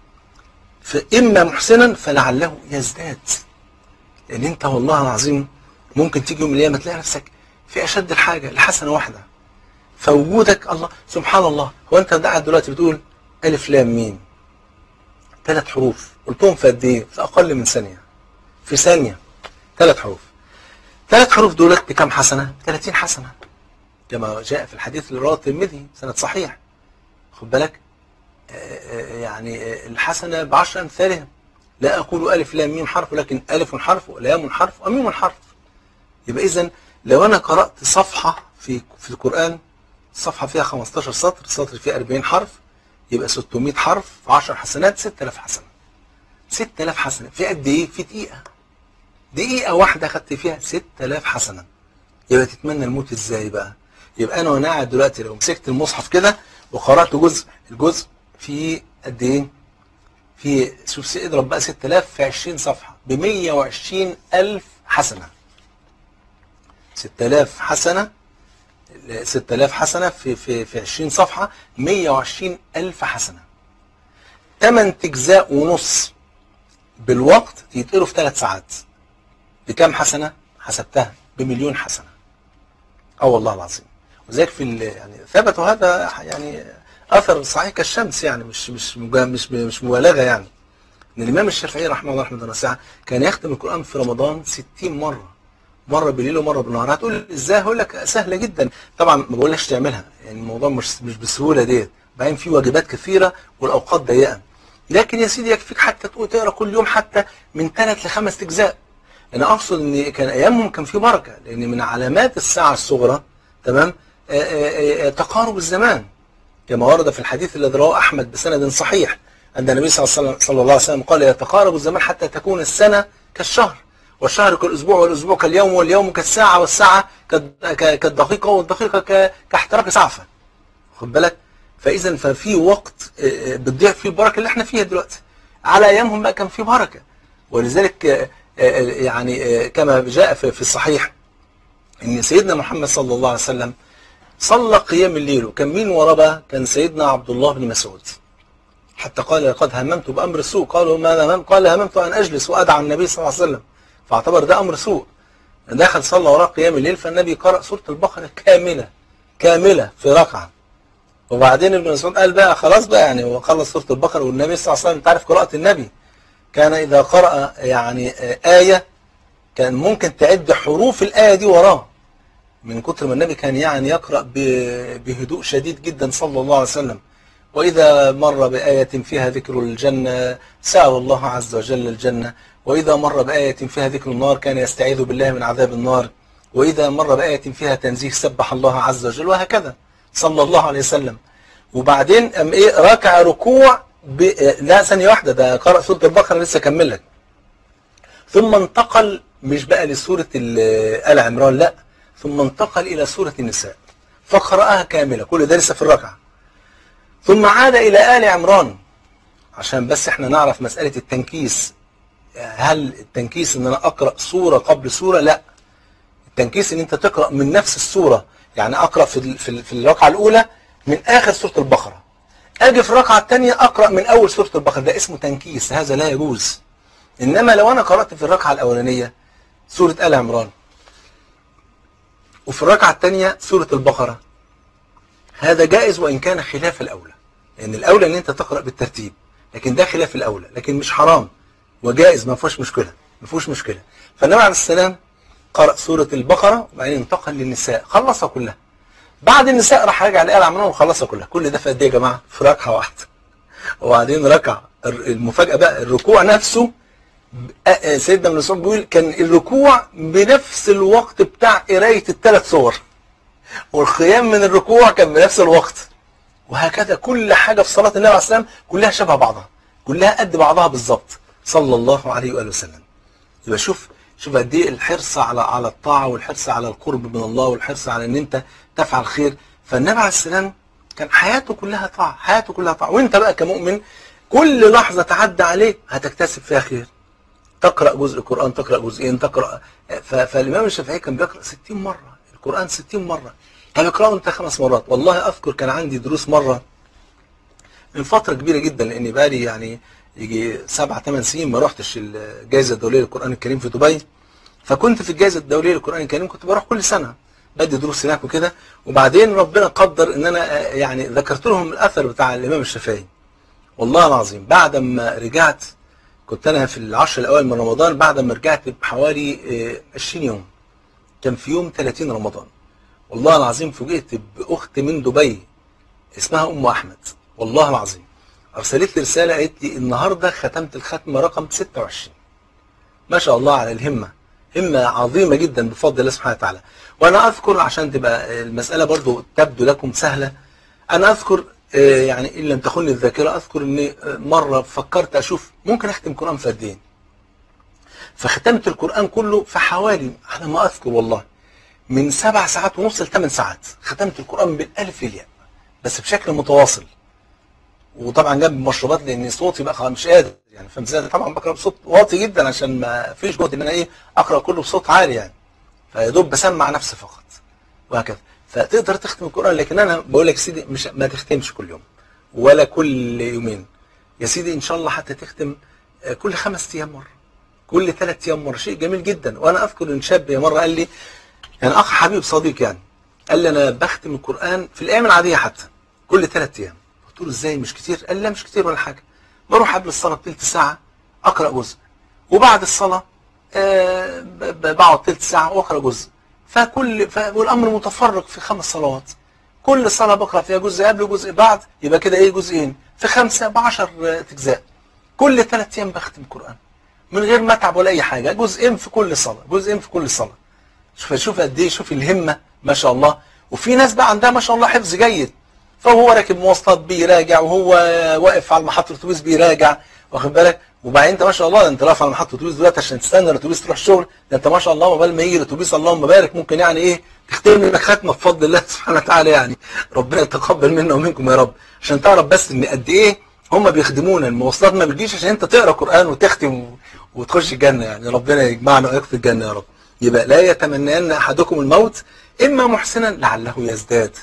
فاما محسنا فلعله يزداد لان انت والله العظيم ممكن تيجي يوم من الايام تلاقي نفسك في اشد الحاجه لحسنه واحده فوجودك الله سبحان الله هو انت قاعد دلوقتي بتقول الف لام ميم ثلاث حروف قلتهم في قد ايه؟ في اقل من ثانيه في ثانيه ثلاث حروف ثلاث حروف دولت بكم حسنه؟ 30 حسنه كما جاء في الحديث اللي رواه الترمذي سند صحيح خد بالك آه، آه، يعني آه، الحسنه بعشر امثالها لا اقول الف لام ميم حرف ولكن الف حرف ولام حرف وميم حرف يبقى اذا لو انا قرات صفحه في في القران الصفحه فيها 15 سطر سطر فيه 40 حرف يبقى 600 حرف في 10 حسنات 6000 حسنه 6000 حسنه في قد ايه في دقيقه دقيقه واحده خدت فيها 6000 حسنه يبقى تتمنى الموت ازاي بقى يبقى انا وانا قاعد دلوقتي لو مسكت المصحف كده وقرات جزء الجزء في قد ايه في شوف سي- اضرب بقى 6000 في 20 صفحه ب 120000 حسنه 6000 حسنه 6000 حسنه في في في 20 صفحه 120000 حسنه 8 اجزاء ونص بالوقت يتقروا في 3 ساعات بكام حسنه حسبتها بمليون حسنه اه والله العظيم وذلك في ال- يعني ثبت هذا يعني اثر صحيح كالشمس يعني مش مش مجا- مش مش مبالغه يعني ان الامام الشافعي رحمه الله رحمه واسعه كان يختم القران في رمضان 60 مره مره بالليل ومره بالنهار هتقول ازاي هقول لك سهله جدا طبعا ما بقولكش تعملها يعني الموضوع مش مش بالسهوله ديت بعدين في واجبات كثيره والاوقات ضيقه لكن يا سيدي يكفيك حتى تقول تقرا كل يوم حتى من ثلاث لخمس اجزاء انا اقصد ان كان ايامهم كان في بركه لان من علامات الساعه الصغرى تمام آآ آآ آآ تقارب الزمان كما ورد في الحديث الذي رواه احمد بسند صحيح ان النبي صلى الله عليه وسلم- صلى الله عليه وسلم قال يتقارب الزمان حتى تكون السنه كالشهر والشهر كالاسبوع والاسبوع كاليوم واليوم كالساعه والساعه كالد- ك- كالدقيقه والدقيقه ك- كاحتراق سعفه خد بالك فاذا ففي وقت آه، آه، بتضيع فيه البركه اللي احنا فيها دلوقتي على ايامهم بقى كان في بركه ولذلك آه، آه، يعني آه، كما جاء في في الصحيح ان سيدنا محمد صلى الله عليه وسلم صلى قيام الليل وكان مين وراه بقى؟ كان سيدنا عبد الله بن مسعود حتى قال لقد هممت بامر سوء قالوا ماذا هممت قال هممت ان اجلس وادعى النبي صلى الله عليه وسلم فاعتبر ده امر سوء دخل صلى وراه قيام الليل فالنبي قرأ سورة البقرة كاملة كاملة في ركعة وبعدين ابن مسعود قال بقى خلاص بقى يعني هو خلص سورة البقرة والنبي صلى الله عليه وسلم انت عارف قراءة النبي كان إذا قرأ يعني آه، آية كان ممكن تعد حروف الآية دي وراه من كتر ما النبي كان يعني يقرأ ب- بهدوء شديد جدا صلى الله عليه وسلم وإذا مر بآية فيها ذكر الجنة سأل الله عز وجل الجنة وإذا مر بآية فيها ذكر النار كان يستعيذ بالله من عذاب النار وإذا مر بآية فيها تنزيه سبح الله عز وجل وهكذا صلى الله عليه وسلم وبعدين أم إيه ركع ركوع ب... لا ثانية واحدة ده قرأ سورة البقرة لسه أكمل لك ثم انتقل مش بقى لسورة ال- آل عمران لا ثم انتقل إلى سورة النساء فقرأها كاملة كل ده لسه في الركعة ثم عاد إلى آل عمران عشان بس احنا نعرف مسألة التنكيس هل التنكيس ان انا اقرأ سورة قبل سورة لا التنكيس ان انت تقرأ من نفس السورة يعني اقرأ في ال- في ال- في الركعة الاولى من اخر سورة البقرة اجي في الركعه الثانيه اقرا من اول سوره البقره ده اسمه تنكيس هذا لا يجوز انما لو انا قرات في الركعه الاولانيه سوره ال عمران وفي الركعه الثانيه سوره البقره هذا جائز وان كان خلاف الاولى لان الاولى ان انت تقرا بالترتيب لكن ده خلاف الاولى لكن مش حرام وجائز ما فيهوش مشكله ما فيهوش مشكله فالنبي عليه السلام قرأ سورة البقرة وبعدين انتقل للنساء خلصها كلها بعد النساء راح راجع لآل عمران وخلصها كلها كل ده في قد ايه يا جماعة في ركعة واحدة وبعدين ركع المفاجأة بقى الركوع نفسه سيدنا ابن مسعود بيقول كان الركوع بنفس الوقت بتاع قراية الثلاث صور والقيام من الركوع كان بنفس الوقت وهكذا كل حاجة في صلاة النبي عليه السلام كلها شبه بعضها كلها قد بعضها بالظبط صلى الله عليه وآله وسلم يبقى شوف شوف قد ايه الحرص على على الطاعه والحرص على القرب من الله والحرص على ان انت تفعل خير فالنبي عليه السلام كان حياته كلها طاعه حياته كلها طاعه وانت بقى كمؤمن كل لحظه تعدى عليك هتكتسب فيها خير تقرا جزء قران تقرا جزئين تقرا فالامام الشافعي كان بيقرا 60 مره القران 60 مره كان بيقراه انت خمس مرات والله اذكر كان عندي دروس مره من فتره كبيره جدا لاني بقالي يعني يجي سبع ثمان سنين ما رحتش الجائزه الدوليه للقران الكريم في دبي فكنت في الجائزه الدوليه للقران الكريم كنت بروح كل سنه بدي دروس هناك وكده وبعدين ربنا قدر ان انا يعني ذكرت لهم الاثر بتاع الامام الشافعي والله العظيم بعد ما رجعت كنت انا في العشر الاوائل من رمضان بعد ما رجعت بحوالي 20 يوم كان في يوم 30 رمضان والله العظيم فوجئت باخت من دبي اسمها ام احمد والله العظيم ارسلت لي رساله قالت لي النهارده ختمت الختمه رقم 26 ما شاء الله على الهمه همه عظيمه جدا بفضل الله سبحانه وتعالى وانا اذكر عشان تبقى المساله برضو تبدو لكم سهله انا اذكر يعني ان لم تخن الذاكره اذكر اني مره فكرت اشوف ممكن اختم قران في قد ايه فختمت القران كله في حوالي على ما اذكر والله من سبع ساعات ونص لثمان ساعات ختمت القران بالالف للياء بس بشكل متواصل وطبعا جنب مشروبات لان صوتي بقى مش قادر يعني فمثال طبعا بقرا بصوت واطي جدا عشان ما فيش جهد ان انا ايه اقرا كله بصوت عالي يعني فيا دوب بسمع نفسي فقط وهكذا فتقدر تختم القران لكن انا بقول لك سيدي مش ما تختمش كل يوم ولا كل يومين يا سيدي ان شاء الله حتى تختم كل خمس ايام مره كل ثلاث ايام مره شيء جميل جدا وانا اذكر ان شاب مره قال لي يعني اخ حبيب صديق يعني قال لي انا بختم القران في الايام العاديه حتى كل ثلاث ايام قلت له ازاي مش كتير قال لا مش كتير ولا حاجه بروح قبل الصلاه بثلث ساعه اقرا جزء وبعد الصلاه آه بقعد ثلث ساعه واقرا جزء فكل ف... والامر متفرق في خمس صلوات كل صلاه بقرا فيها جزء قبل وجزء بعد يبقى كده ايه جزئين في خمسه ب 10 اجزاء كل ثلاث ايام بختم القران من غير ما اتعب ولا اي حاجه جزئين في كل صلاه جزئين في كل صلاه شوف شوف قد ايه شوف الهمه ما شاء الله وفي ناس بقى عندها ما شاء الله حفظ جيد فهو راكب مواصلات بيراجع وهو واقف على محطه الاتوبيس بيراجع واخد بالك وبعدين انت ما شاء الله انت واقف على محطه الاتوبيس دلوقتي عشان تستنى الاتوبيس تروح الشغل ده انت ما شاء الله قبل ما يجي الاتوبيس اللهم بارك ممكن يعني ايه تختم لك ختمه بفضل الله سبحانه وتعالى يعني ربنا يتقبل منا ومنكم يا رب عشان تعرف بس ان قد ايه هم بيخدمونا المواصلات ما بتجيش عشان انت تقرا قران وتختم وتخش الجنه يعني ربنا يجمعنا واياك في الجنه يا رب يبقى لا يتمنين احدكم الموت اما محسنا لعله يزداد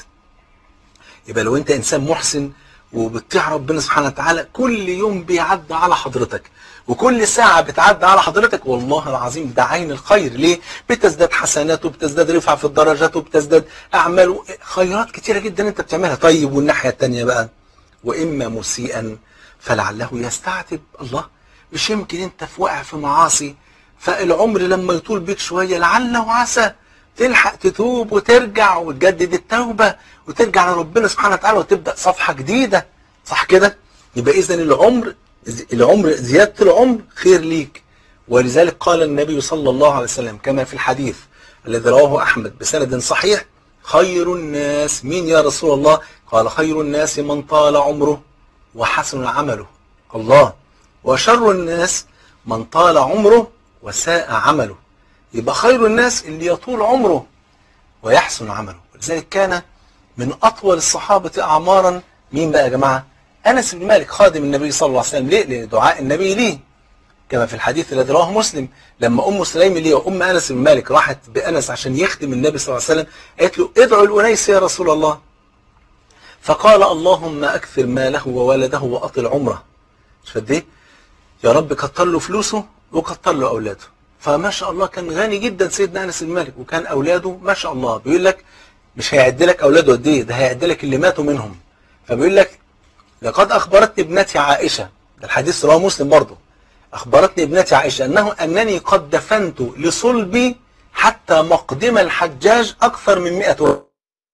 يبقى لو انت انسان محسن وبتطيع ربنا سبحانه وتعالى كل يوم بيعدي على حضرتك وكل ساعة بتعدي على حضرتك والله العظيم ده عين الخير ليه؟ بتزداد حسنات وبتزداد رفعة في الدرجات وبتزداد أعمال خيرات كتيرة جدا أنت بتعملها طيب والناحية التانية بقى وإما مسيئا فلعله يستعتب الله مش يمكن أنت في واقع في معاصي فالعمر لما يطول بيك شوية لعل وعسى تلحق تتوب وترجع وتجدد التوبة وترجع لربنا سبحانه وتعالى وتبدأ صفحة جديدة صح كده يبقى إذا العمر العمر زيادة العمر خير ليك ولذلك قال النبي صلى الله عليه وسلم كما في الحديث الذي رواه أحمد بسند صحيح خير الناس مين يا رسول الله قال خير الناس من طال عمره وحسن عمله الله وشر الناس من طال عمره وساء عمله يبقى خير الناس اللي يطول عمره ويحسن عمله ولذلك كان من أطول الصحابة أعمارا مين بقى يا جماعة أنس بن مالك خادم النبي صلى الله عليه وسلم ليه لدعاء النبي ليه كما في الحديث الذي رواه مسلم لما أم سليم ليه وأم أنس بن مالك راحت بأنس عشان يخدم النبي صلى الله عليه وسلم قالت له ادعو لأنيس يا رسول الله فقال اللهم أكثر ماله وولده وأطل عمره مش قد ايه يا رب كتر له فلوسه وكتر له أولاده فما شاء الله كان غني جدا سيدنا أنس بن مالك وكان أولاده ما شاء الله بيقول لك مش هيعد لك أولاده قد ايه ده هيعد لك اللي ماتوا منهم فبيقول لك لقد أخبرتني ابنتي عائشة ده الحديث رواه مسلم برضه أخبرتني ابنتي عائشة أنه أنني قد دفنت لصلبي حتى مقدم الحجاج أكثر من 100 ولد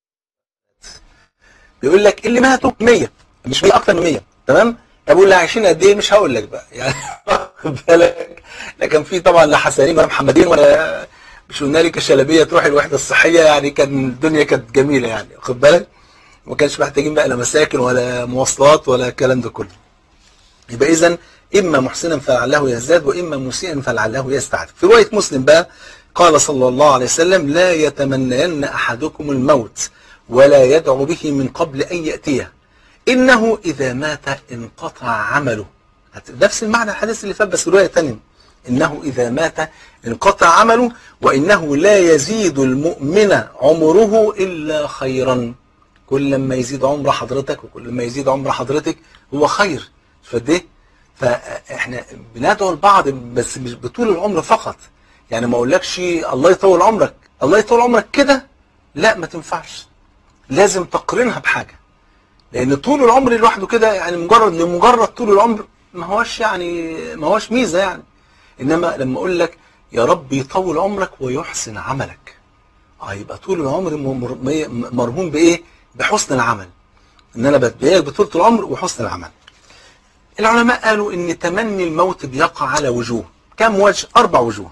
بيقول لك اللي ماتوا 100 مش 100 أكثر من 100 تمام طب واللي عايشين قد إيه مش هقول لك بقى يعني واخد بالك لكن في طبعا لا حسنين ولا محمدين ولا مش قلنا لك الشلبيه تروح الوحده الصحيه يعني كان الدنيا كانت جميله يعني واخد بالك ما كانش محتاجين بقى لا مساكن ولا مواصلات ولا الكلام ده كله يبقى اذا اما محسنا فلعله يزداد واما مسيئا فلعله يستعد في روايه مسلم بقى قال صلى الله عليه وسلم لا يتمنين احدكم الموت ولا يدعو به من قبل ان ياتيه انه اذا مات انقطع عمله نفس المعنى الحديث اللي فات بس روايه ثانيه انه اذا مات انقطع عمله وانه لا يزيد المؤمن عمره الا خيرا كل ما يزيد عمر حضرتك وكل ما يزيد عمر حضرتك هو خير فده فاحنا بندعو لبعض بس مش بطول العمر فقط يعني ما اقولكش الله يطول عمرك الله يطول عمرك كده لا ما تنفعش لازم تقرنها بحاجه لان طول العمر لوحده كده يعني مجرد لمجرد طول العمر ما هوش يعني ما هوش ميزه يعني انما لما اقول لك يا رب يطول عمرك ويحسن عملك اه يبقى طول العمر مرهون بايه بحسن العمل ان انا بتبينك بطولة العمر وحسن العمل العلماء قالوا ان تمني الموت بيقع على وجوه كم وجه اربع وجوه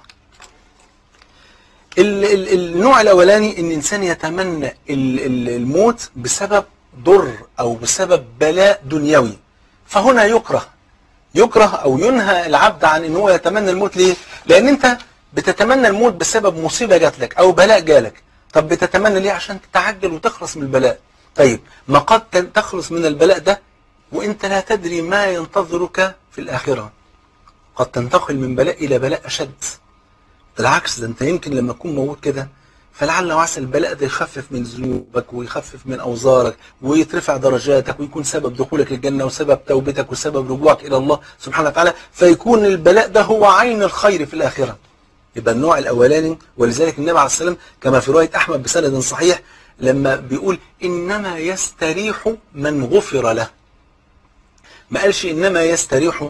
ال ال النوع الاولاني ان الانسان يتمنى ال ال الموت بسبب ضر او بسبب بلاء دنيوي فهنا يكره يكره او ينهى العبد عن ان هو يتمنى الموت ليه لان انت بتتمنى الموت بسبب مصيبه جات لك او بلاء جالك طب بتتمنى ليه عشان تتعجل وتخلص من البلاء طيب ما قد تخلص من البلاء ده وانت لا تدري ما ينتظرك في الاخره قد تنتقل من بلاء الى بلاء اشد بالعكس ده انت يمكن لما تكون موجود كده فلعل وعسى البلاء ده يخفف من ذنوبك ويخفف من اوزارك ويترفع درجاتك ويكون سبب دخولك الجنه وسبب توبتك وسبب رجوعك الى الله سبحانه وتعالى فيكون البلاء ده هو عين الخير في الاخره يبقى النوع الاولاني ولذلك النبي عليه السلام كما في روايه احمد بسند صحيح لما بيقول انما يستريح من غفر له ما قالش انما يستريح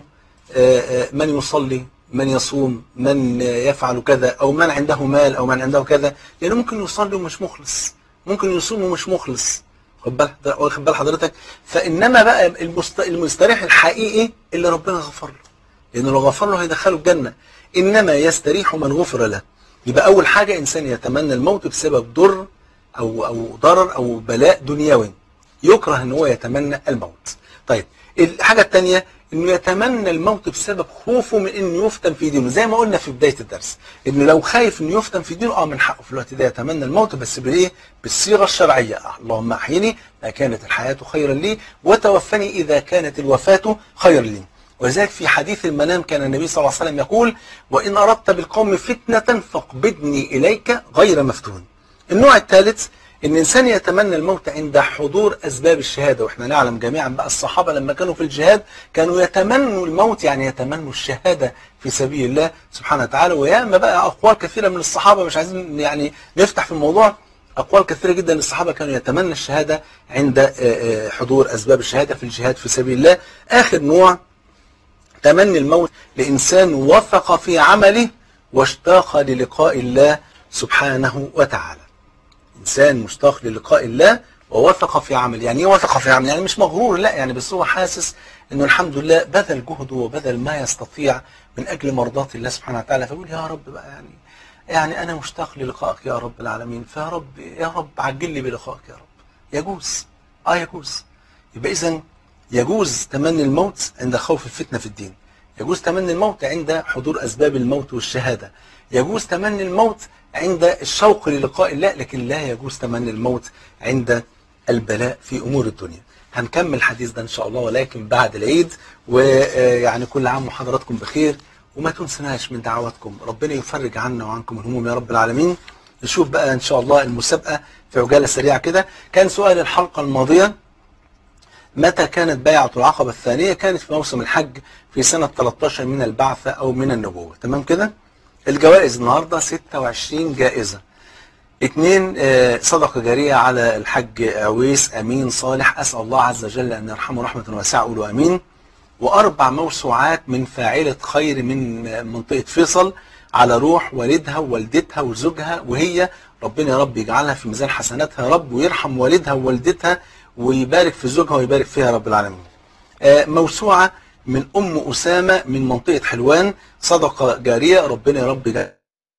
من يصلي من يصوم من يفعل كذا او من عنده مال او من عنده كذا لانه ممكن يصلي ومش مخلص ممكن يصوم ومش مخلص واخد بال حضرتك فانما بقى المستريح الحقيقي اللي ربنا غفر له لانه لو غفر له هيدخله الجنه انما يستريح من غفر له يبقى اول حاجه انسان يتمنى الموت بسبب ضر او او ضرر او بلاء دنيوي يكره ان هو يتمنى الموت طيب الحاجه الثانيه انه يتمنى الموت بسبب خوفه من انه يفتن في دينه زي ما قلنا في بدايه الدرس انه لو خايف انه يفتن في دينه اه من حقه في الوقت ده يتمنى الموت بس بالايه بالصيغه الشرعيه اللهم احيني ما كانت الحياه خيرا لي وتوفني اذا كانت الوفاه خيرا لي ولذلك في حديث المنام كان النبي صلى الله عليه وسلم يقول وان اردت بالقوم فتنه فاقبضني اليك غير مفتون النوع الثالث ان الانسان يتمنى الموت عند حضور اسباب الشهاده واحنا نعلم جميعا بقى الصحابه لما كانوا في الجهاد كانوا يتمنوا الموت يعني يتمنوا الشهاده في سبيل الله سبحانه وتعالى وياما بقى اقوال كثيره من الصحابه مش عايزين يعني نفتح في الموضوع اقوال كثيره جدا الصحابه كانوا يتمنى الشهاده عند حضور اسباب الشهاده في الجهاد في سبيل الله اخر نوع تمني الموت لانسان وثق في عمله واشتاق للقاء الله سبحانه وتعالى انسان مشتاق للقاء الله ووثق في عمل يعني ايه وثق في عمل يعني مش مغرور لا يعني بس هو حاسس انه الحمد لله بذل جهده وبذل ما يستطيع من اجل مرضاة الله سبحانه وتعالى فيقول يا رب بقى يعني يعني انا مشتاق للقائك يا رب العالمين فيا رب يا رب عجل لي بلقائك يا رب يجوز اه يجوز يبقى اذا يجوز تمني الموت عند خوف الفتنه في الدين يجوز تمني الموت عند حضور اسباب الموت والشهاده يجوز تمني الموت عند الشوق للقاء الله لكن لا يجوز تمني الموت عند البلاء في امور الدنيا هنكمل الحديث ده ان شاء الله ولكن بعد العيد ويعني كل عام وحضراتكم بخير وما تنسناش من دعواتكم ربنا يفرج عنا وعنكم الهموم يا رب العالمين نشوف بقى ان شاء الله المسابقه في عجاله سريعه كده كان سؤال الحلقه الماضيه متى كانت بيعة العقبة الثانية كانت في موسم الحج في سنة 13 من البعثة أو من النبوة تمام كده الجوائز النهاردة 26 جائزة اثنين آه، صدقة جارية على الحج عويس أمين صالح أسأل الله عز وجل أن يرحمه رحمة واسعة قولوا أمين وأربع موسوعات من فاعلة خير من آه، منطقة فيصل على روح والدها ووالدتها وزوجها وهي ربنا يا رب يجعلها في ميزان حسناتها يا رب ويرحم والدها ووالدتها ويبارك في زوجها ويبارك فيها يا رب العالمين آه، موسوعة من أم أسامة من منطقة حلوان صدقة جارية ربنا يا رب يجعلها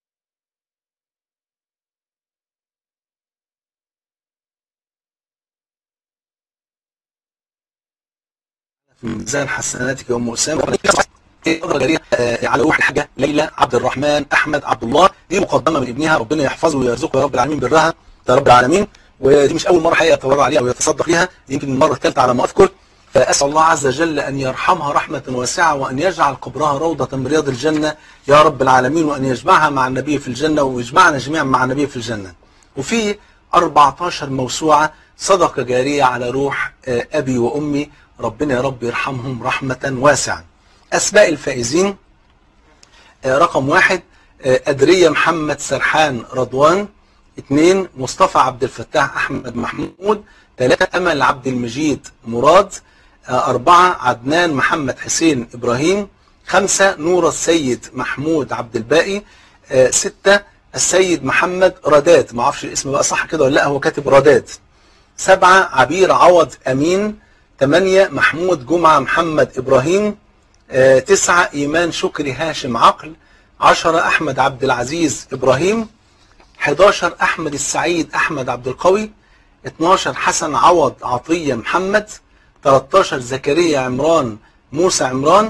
في ميزان حسناتك يا ام اسامه قدرة جارية آه، على روح الحاجة ليلى عبد الرحمن أحمد عبد الله دي مقدمة من ابنها ربنا يحفظه ويرزقه يا رب العالمين برها يا رب العالمين ودي مش أول مرة حقيقة يتبرع عليها أو يتصدق ليها يمكن المرة الثالثة على ما أذكر فأسأل الله عز وجل أن يرحمها رحمة واسعة وأن يجعل قبرها روضة من رياض الجنة يا رب العالمين وأن يجمعها مع النبي في الجنة ويجمعنا جميعا مع النبي في الجنة وفي 14 موسوعة صدقة جارية على روح آه، أبي وأمي ربنا يا رب يرحمهم رحمة واسعة أسماء الفائزين آه، رقم واحد آه، أدرية محمد سرحان رضوان اثنين مصطفى عبد الفتاح أحمد محمود ثلاثة أمل عبد المجيد مراد آه، أربعة عدنان محمد حسين إبراهيم خمسة نور السيد محمود عبد الباقي آه، ستة السيد محمد رادات ما اعرفش الاسم بقى صح كده ولا لا هو كاتب رادات سبعة عبير عوض أمين ثمانية محمود جمعة محمد إبراهيم آه، تسعة إيمان شكري هاشم عقل عشرة أحمد عبد العزيز إبراهيم 11 أحمد السعيد أحمد عبد القوي 12 حسن عوض عطية محمد 13 زكريا عمران موسى عمران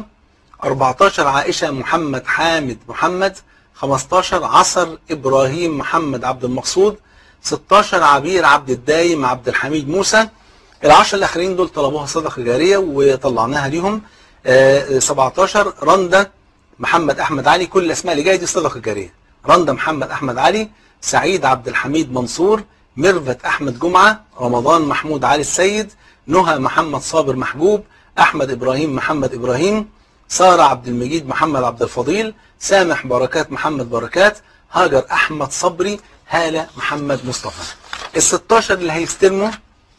14 عائشة محمد حامد محمد 15 عصر إبراهيم محمد عبد المقصود 16 عبير عبد الدايم عبد الحميد موسى العشر الآخرين دول طلبوها صدقة جارية وطلعناها ليهم آه، 17 رندا محمد أحمد علي كل الأسماء اللي جاية دي صدقة جارية رندا محمد أحمد علي سعيد عبد الحميد منصور ميرفت أحمد جمعة رمضان محمود علي السيد نهى محمد صابر محجوب أحمد إبراهيم محمد إبراهيم سارة عبد المجيد محمد عبد الفضيل سامح بركات محمد بركات هاجر أحمد صبري هالة محمد مصطفى ال 16 اللي هيستلموا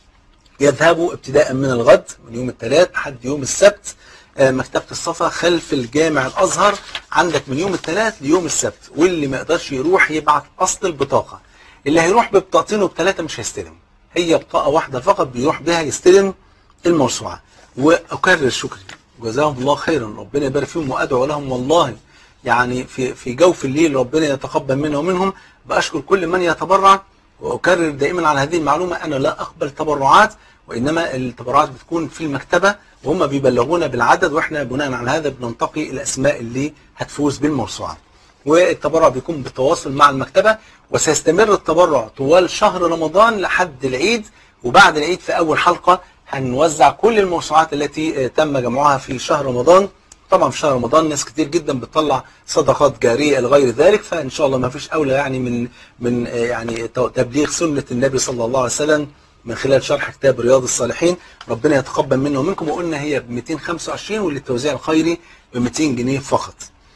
يذهبوا ابتداء من الغد من يوم الثلاث لحد يوم السبت آه، مكتبة الصفا خلف الجامع الأزهر عندك من يوم الثلاث ليوم السبت واللي ما يقدرش يروح يبعت أصل البطاقة اللي هيروح ببطاقتين وبثلاثة مش هيستلم هي بطاقة واحدة فقط بيروح بها يستلم الموسوعة وأكرر شكري جزاهم الله خيرا ربنا يبارك فيهم وأدعو لهم والله يعني في في جوف الليل ربنا يتقبل منا ومنهم بأشكر كل من يتبرع وأكرر دائما على هذه المعلومة أنا لا أقبل تبرعات وإنما التبرعات بتكون في المكتبة وهم بيبلغونا بالعدد وإحنا بناء على هذا بننتقي الأسماء اللي هتفوز بالموسوعة والتبرع بيكون بالتواصل مع المكتبة وسيستمر التبرع طوال شهر رمضان لحد العيد وبعد العيد في أول حلقة هنوزع كل الموسوعات التي آه، تم جمعها في شهر رمضان طبعا في شهر رمضان ناس كتير جدا بتطلع صدقات جارية لغير ذلك فإن شاء الله ما فيش أولى يعني من من آه، يعني تو- تبليغ سنة النبي صلى الله عليه وسلم من خلال شرح كتاب رياض الصالحين ربنا يتقبل منا ومنكم وقلنا هي ب 225 وللتوزيع الخيري ب 200 جنيه فقط.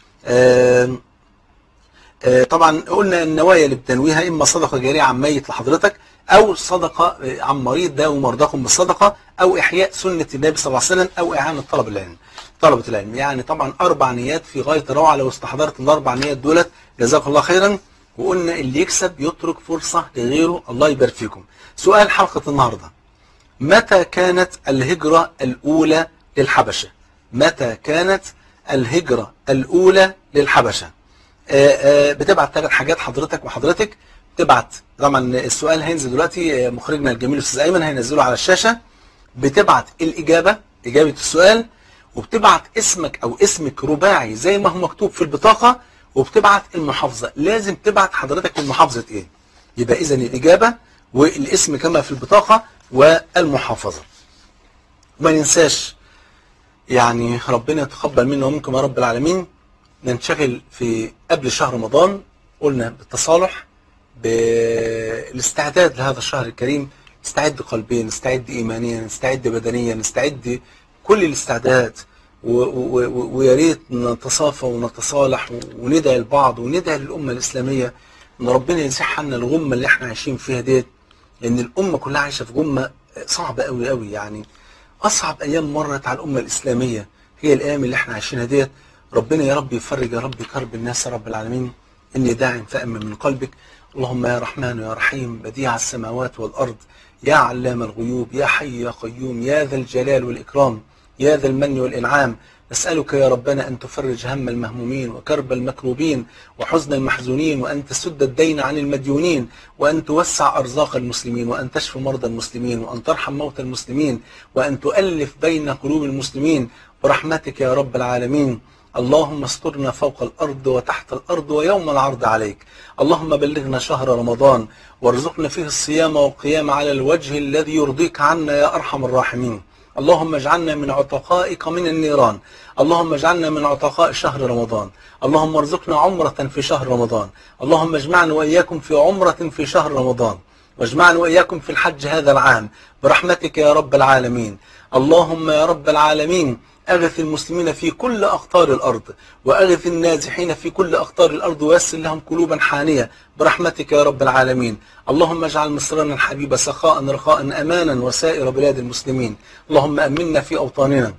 آم، آه، طبعا قلنا النوايا اللي بتنويها اما صدقه جاريه عن ميت لحضرتك او صدقه آه، عن مريض داووا مرضاكم بالصدقه او احياء سنه النبي صلى الله عليه وسلم او اعانه طلب العلم طلبه العلم يعني طبعا اربع نيات في غايه الروعه لو استحضرت الاربع نيات دولت جزاك الله خيرا وقلنا اللي يكسب يترك فرصه لغيره الله يبارك فيكم سؤال حلقه النهارده متى كانت الهجرة الأولى للحبشة متى كانت الهجرة الأولى للحبشة آه، آه، بتبعت ثلاث حاجات حضرتك وحضرتك بتبعت طبعا السؤال هينزل دلوقتي آه، مخرجنا الجميل الاستاذ ايمن هينزله على الشاشه بتبعت الاجابه اجابه السؤال وبتبعت اسمك او اسمك رباعي زي ما هو مكتوب في البطاقه وبتبعت المحافظه لازم تبعت حضرتك المحافظه ايه يبقى اذا الاجابه والاسم كما في البطاقه والمحافظه وما ننساش يعني ربنا يتقبل منا ومنكم يا رب العالمين ننشغل في قبل شهر رمضان قلنا بالتصالح بالاستعداد لهذا الشهر الكريم نستعد قلبيا نستعد ايمانيا نستعد بدنيا نستعد كل الاستعداد و- و- و- ويا ريت نتصافى ونتصالح وندعي لبعض وندعي للامه الاسلاميه ان ربنا يزيح عنا الغمه اللي احنا عايشين فيها ديت لان الامه كلها عايشه في غمه صعبه قوي قوي يعني اصعب ايام مرت على الامه الاسلاميه هي الايام اللي احنا عايشينها ديت ربنا يا رب يفرج يا رب كرب الناس يا رب العالمين اني داع فامن من قلبك اللهم يا رحمن يا رحيم بديع السماوات والارض يا علام الغيوب يا حي يا قيوم يا ذا الجلال والاكرام يا ذا المن والانعام نسألك يا ربنا أن تفرج هم المهمومين وكرب المكروبين وحزن المحزونين وأن تسد الدين عن المديونين وأن توسع أرزاق المسلمين وأن تشفي مرضى المسلمين وأن ترحم موتى المسلمين وأن تؤلف بين قلوب المسلمين برحمتك يا رب العالمين اللهم استرنا فوق الأرض وتحت الأرض ويوم العرض عليك اللهم بلغنا شهر رمضان وارزقنا فيه الصيام والقيام على الوجه الذي يرضيك عنا يا أرحم الراحمين اللهم اجعلنا من عتقائك من النيران اللهم اجعلنا من عتقاء شهر رمضان اللهم ارزقنا عمرة في شهر رمضان اللهم اجمعنا وإياكم في عمرة في شهر رمضان واجمعنا وإياكم في الحج هذا العام برحمتك يا رب العالمين اللهم يا رب العالمين أغث المسلمين في كل أقطار الأرض وأغث النازحين في كل أقطار الأرض ويسر لهم قلوبا حانية برحمتك يا رب العالمين اللهم اجعل مصرنا الحبيب سخاء رخاء أمانا وسائر بلاد المسلمين اللهم أمنا في أوطاننا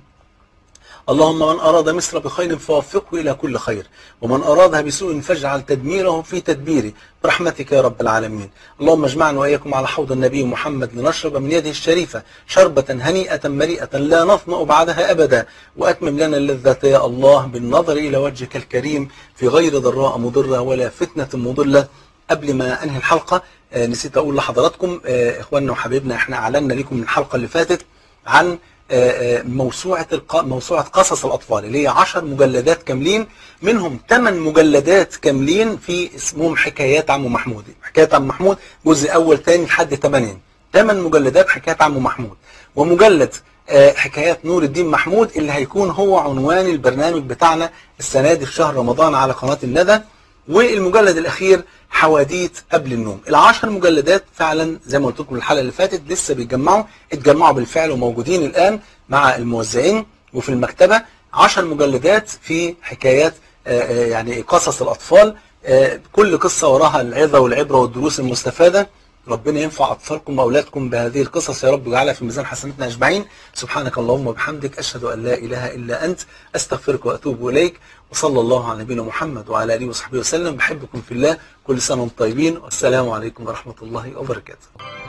اللهم من أراد مصر بخير فوفقه إلى كل خير ومن أرادها بسوء فاجعل تدميره في تدبيره برحمتك يا رب العالمين اللهم اجمعنا وإياكم على حوض النبي محمد لنشرب من يده الشريفة شربة هنيئة مريئة لا نظمأ بعدها أبدا وأتمم لنا اللذة يا الله بالنظر إلى وجهك الكريم في غير ضراء مضرة ولا فتنة مضلة قبل ما أنهي الحلقة آه، نسيت أقول لحضراتكم آه، إخواننا وحبيبنا إحنا أعلنا لكم من الحلقة اللي فاتت عن آه، آه، موسوعة الق... موسوعة قصص الأطفال اللي هي 10 مجلدات كاملين منهم 8 مجلدات كاملين في اسمهم حكايات عم محمود حكايات عم محمود جزء أول تاني لحد 8 8 مجلدات حكايات عم محمود ومجلد آه، حكايات نور الدين محمود اللي هيكون هو عنوان البرنامج بتاعنا السنة دي في شهر رمضان على قناة الندى والمجلد الأخير حواديت قبل النوم العشر مجلدات فعلا زي ما قلت لكم الحلقة اللي فاتت لسه بيتجمعوا اتجمعوا بالفعل وموجودين الآن مع الموزعين وفي المكتبة عشر مجلدات في حكايات آه، آه، يعني قصص الأطفال آه، كل قصة وراها العظة والعبرة والدروس المستفادة ربنا ينفع أطفالكم وأولادكم بهذه القصص يا رب واجعلها في ميزان حسناتنا أجمعين سبحانك اللهم وبحمدك أشهد أن لا إله إلا أنت أستغفرك وأتوب إليك وصلى الله على نبينا محمد وعلى آله وصحبه وسلم بحبكم في الله كل سنة وانتم طيبين والسلام عليكم ورحمة الله وبركاته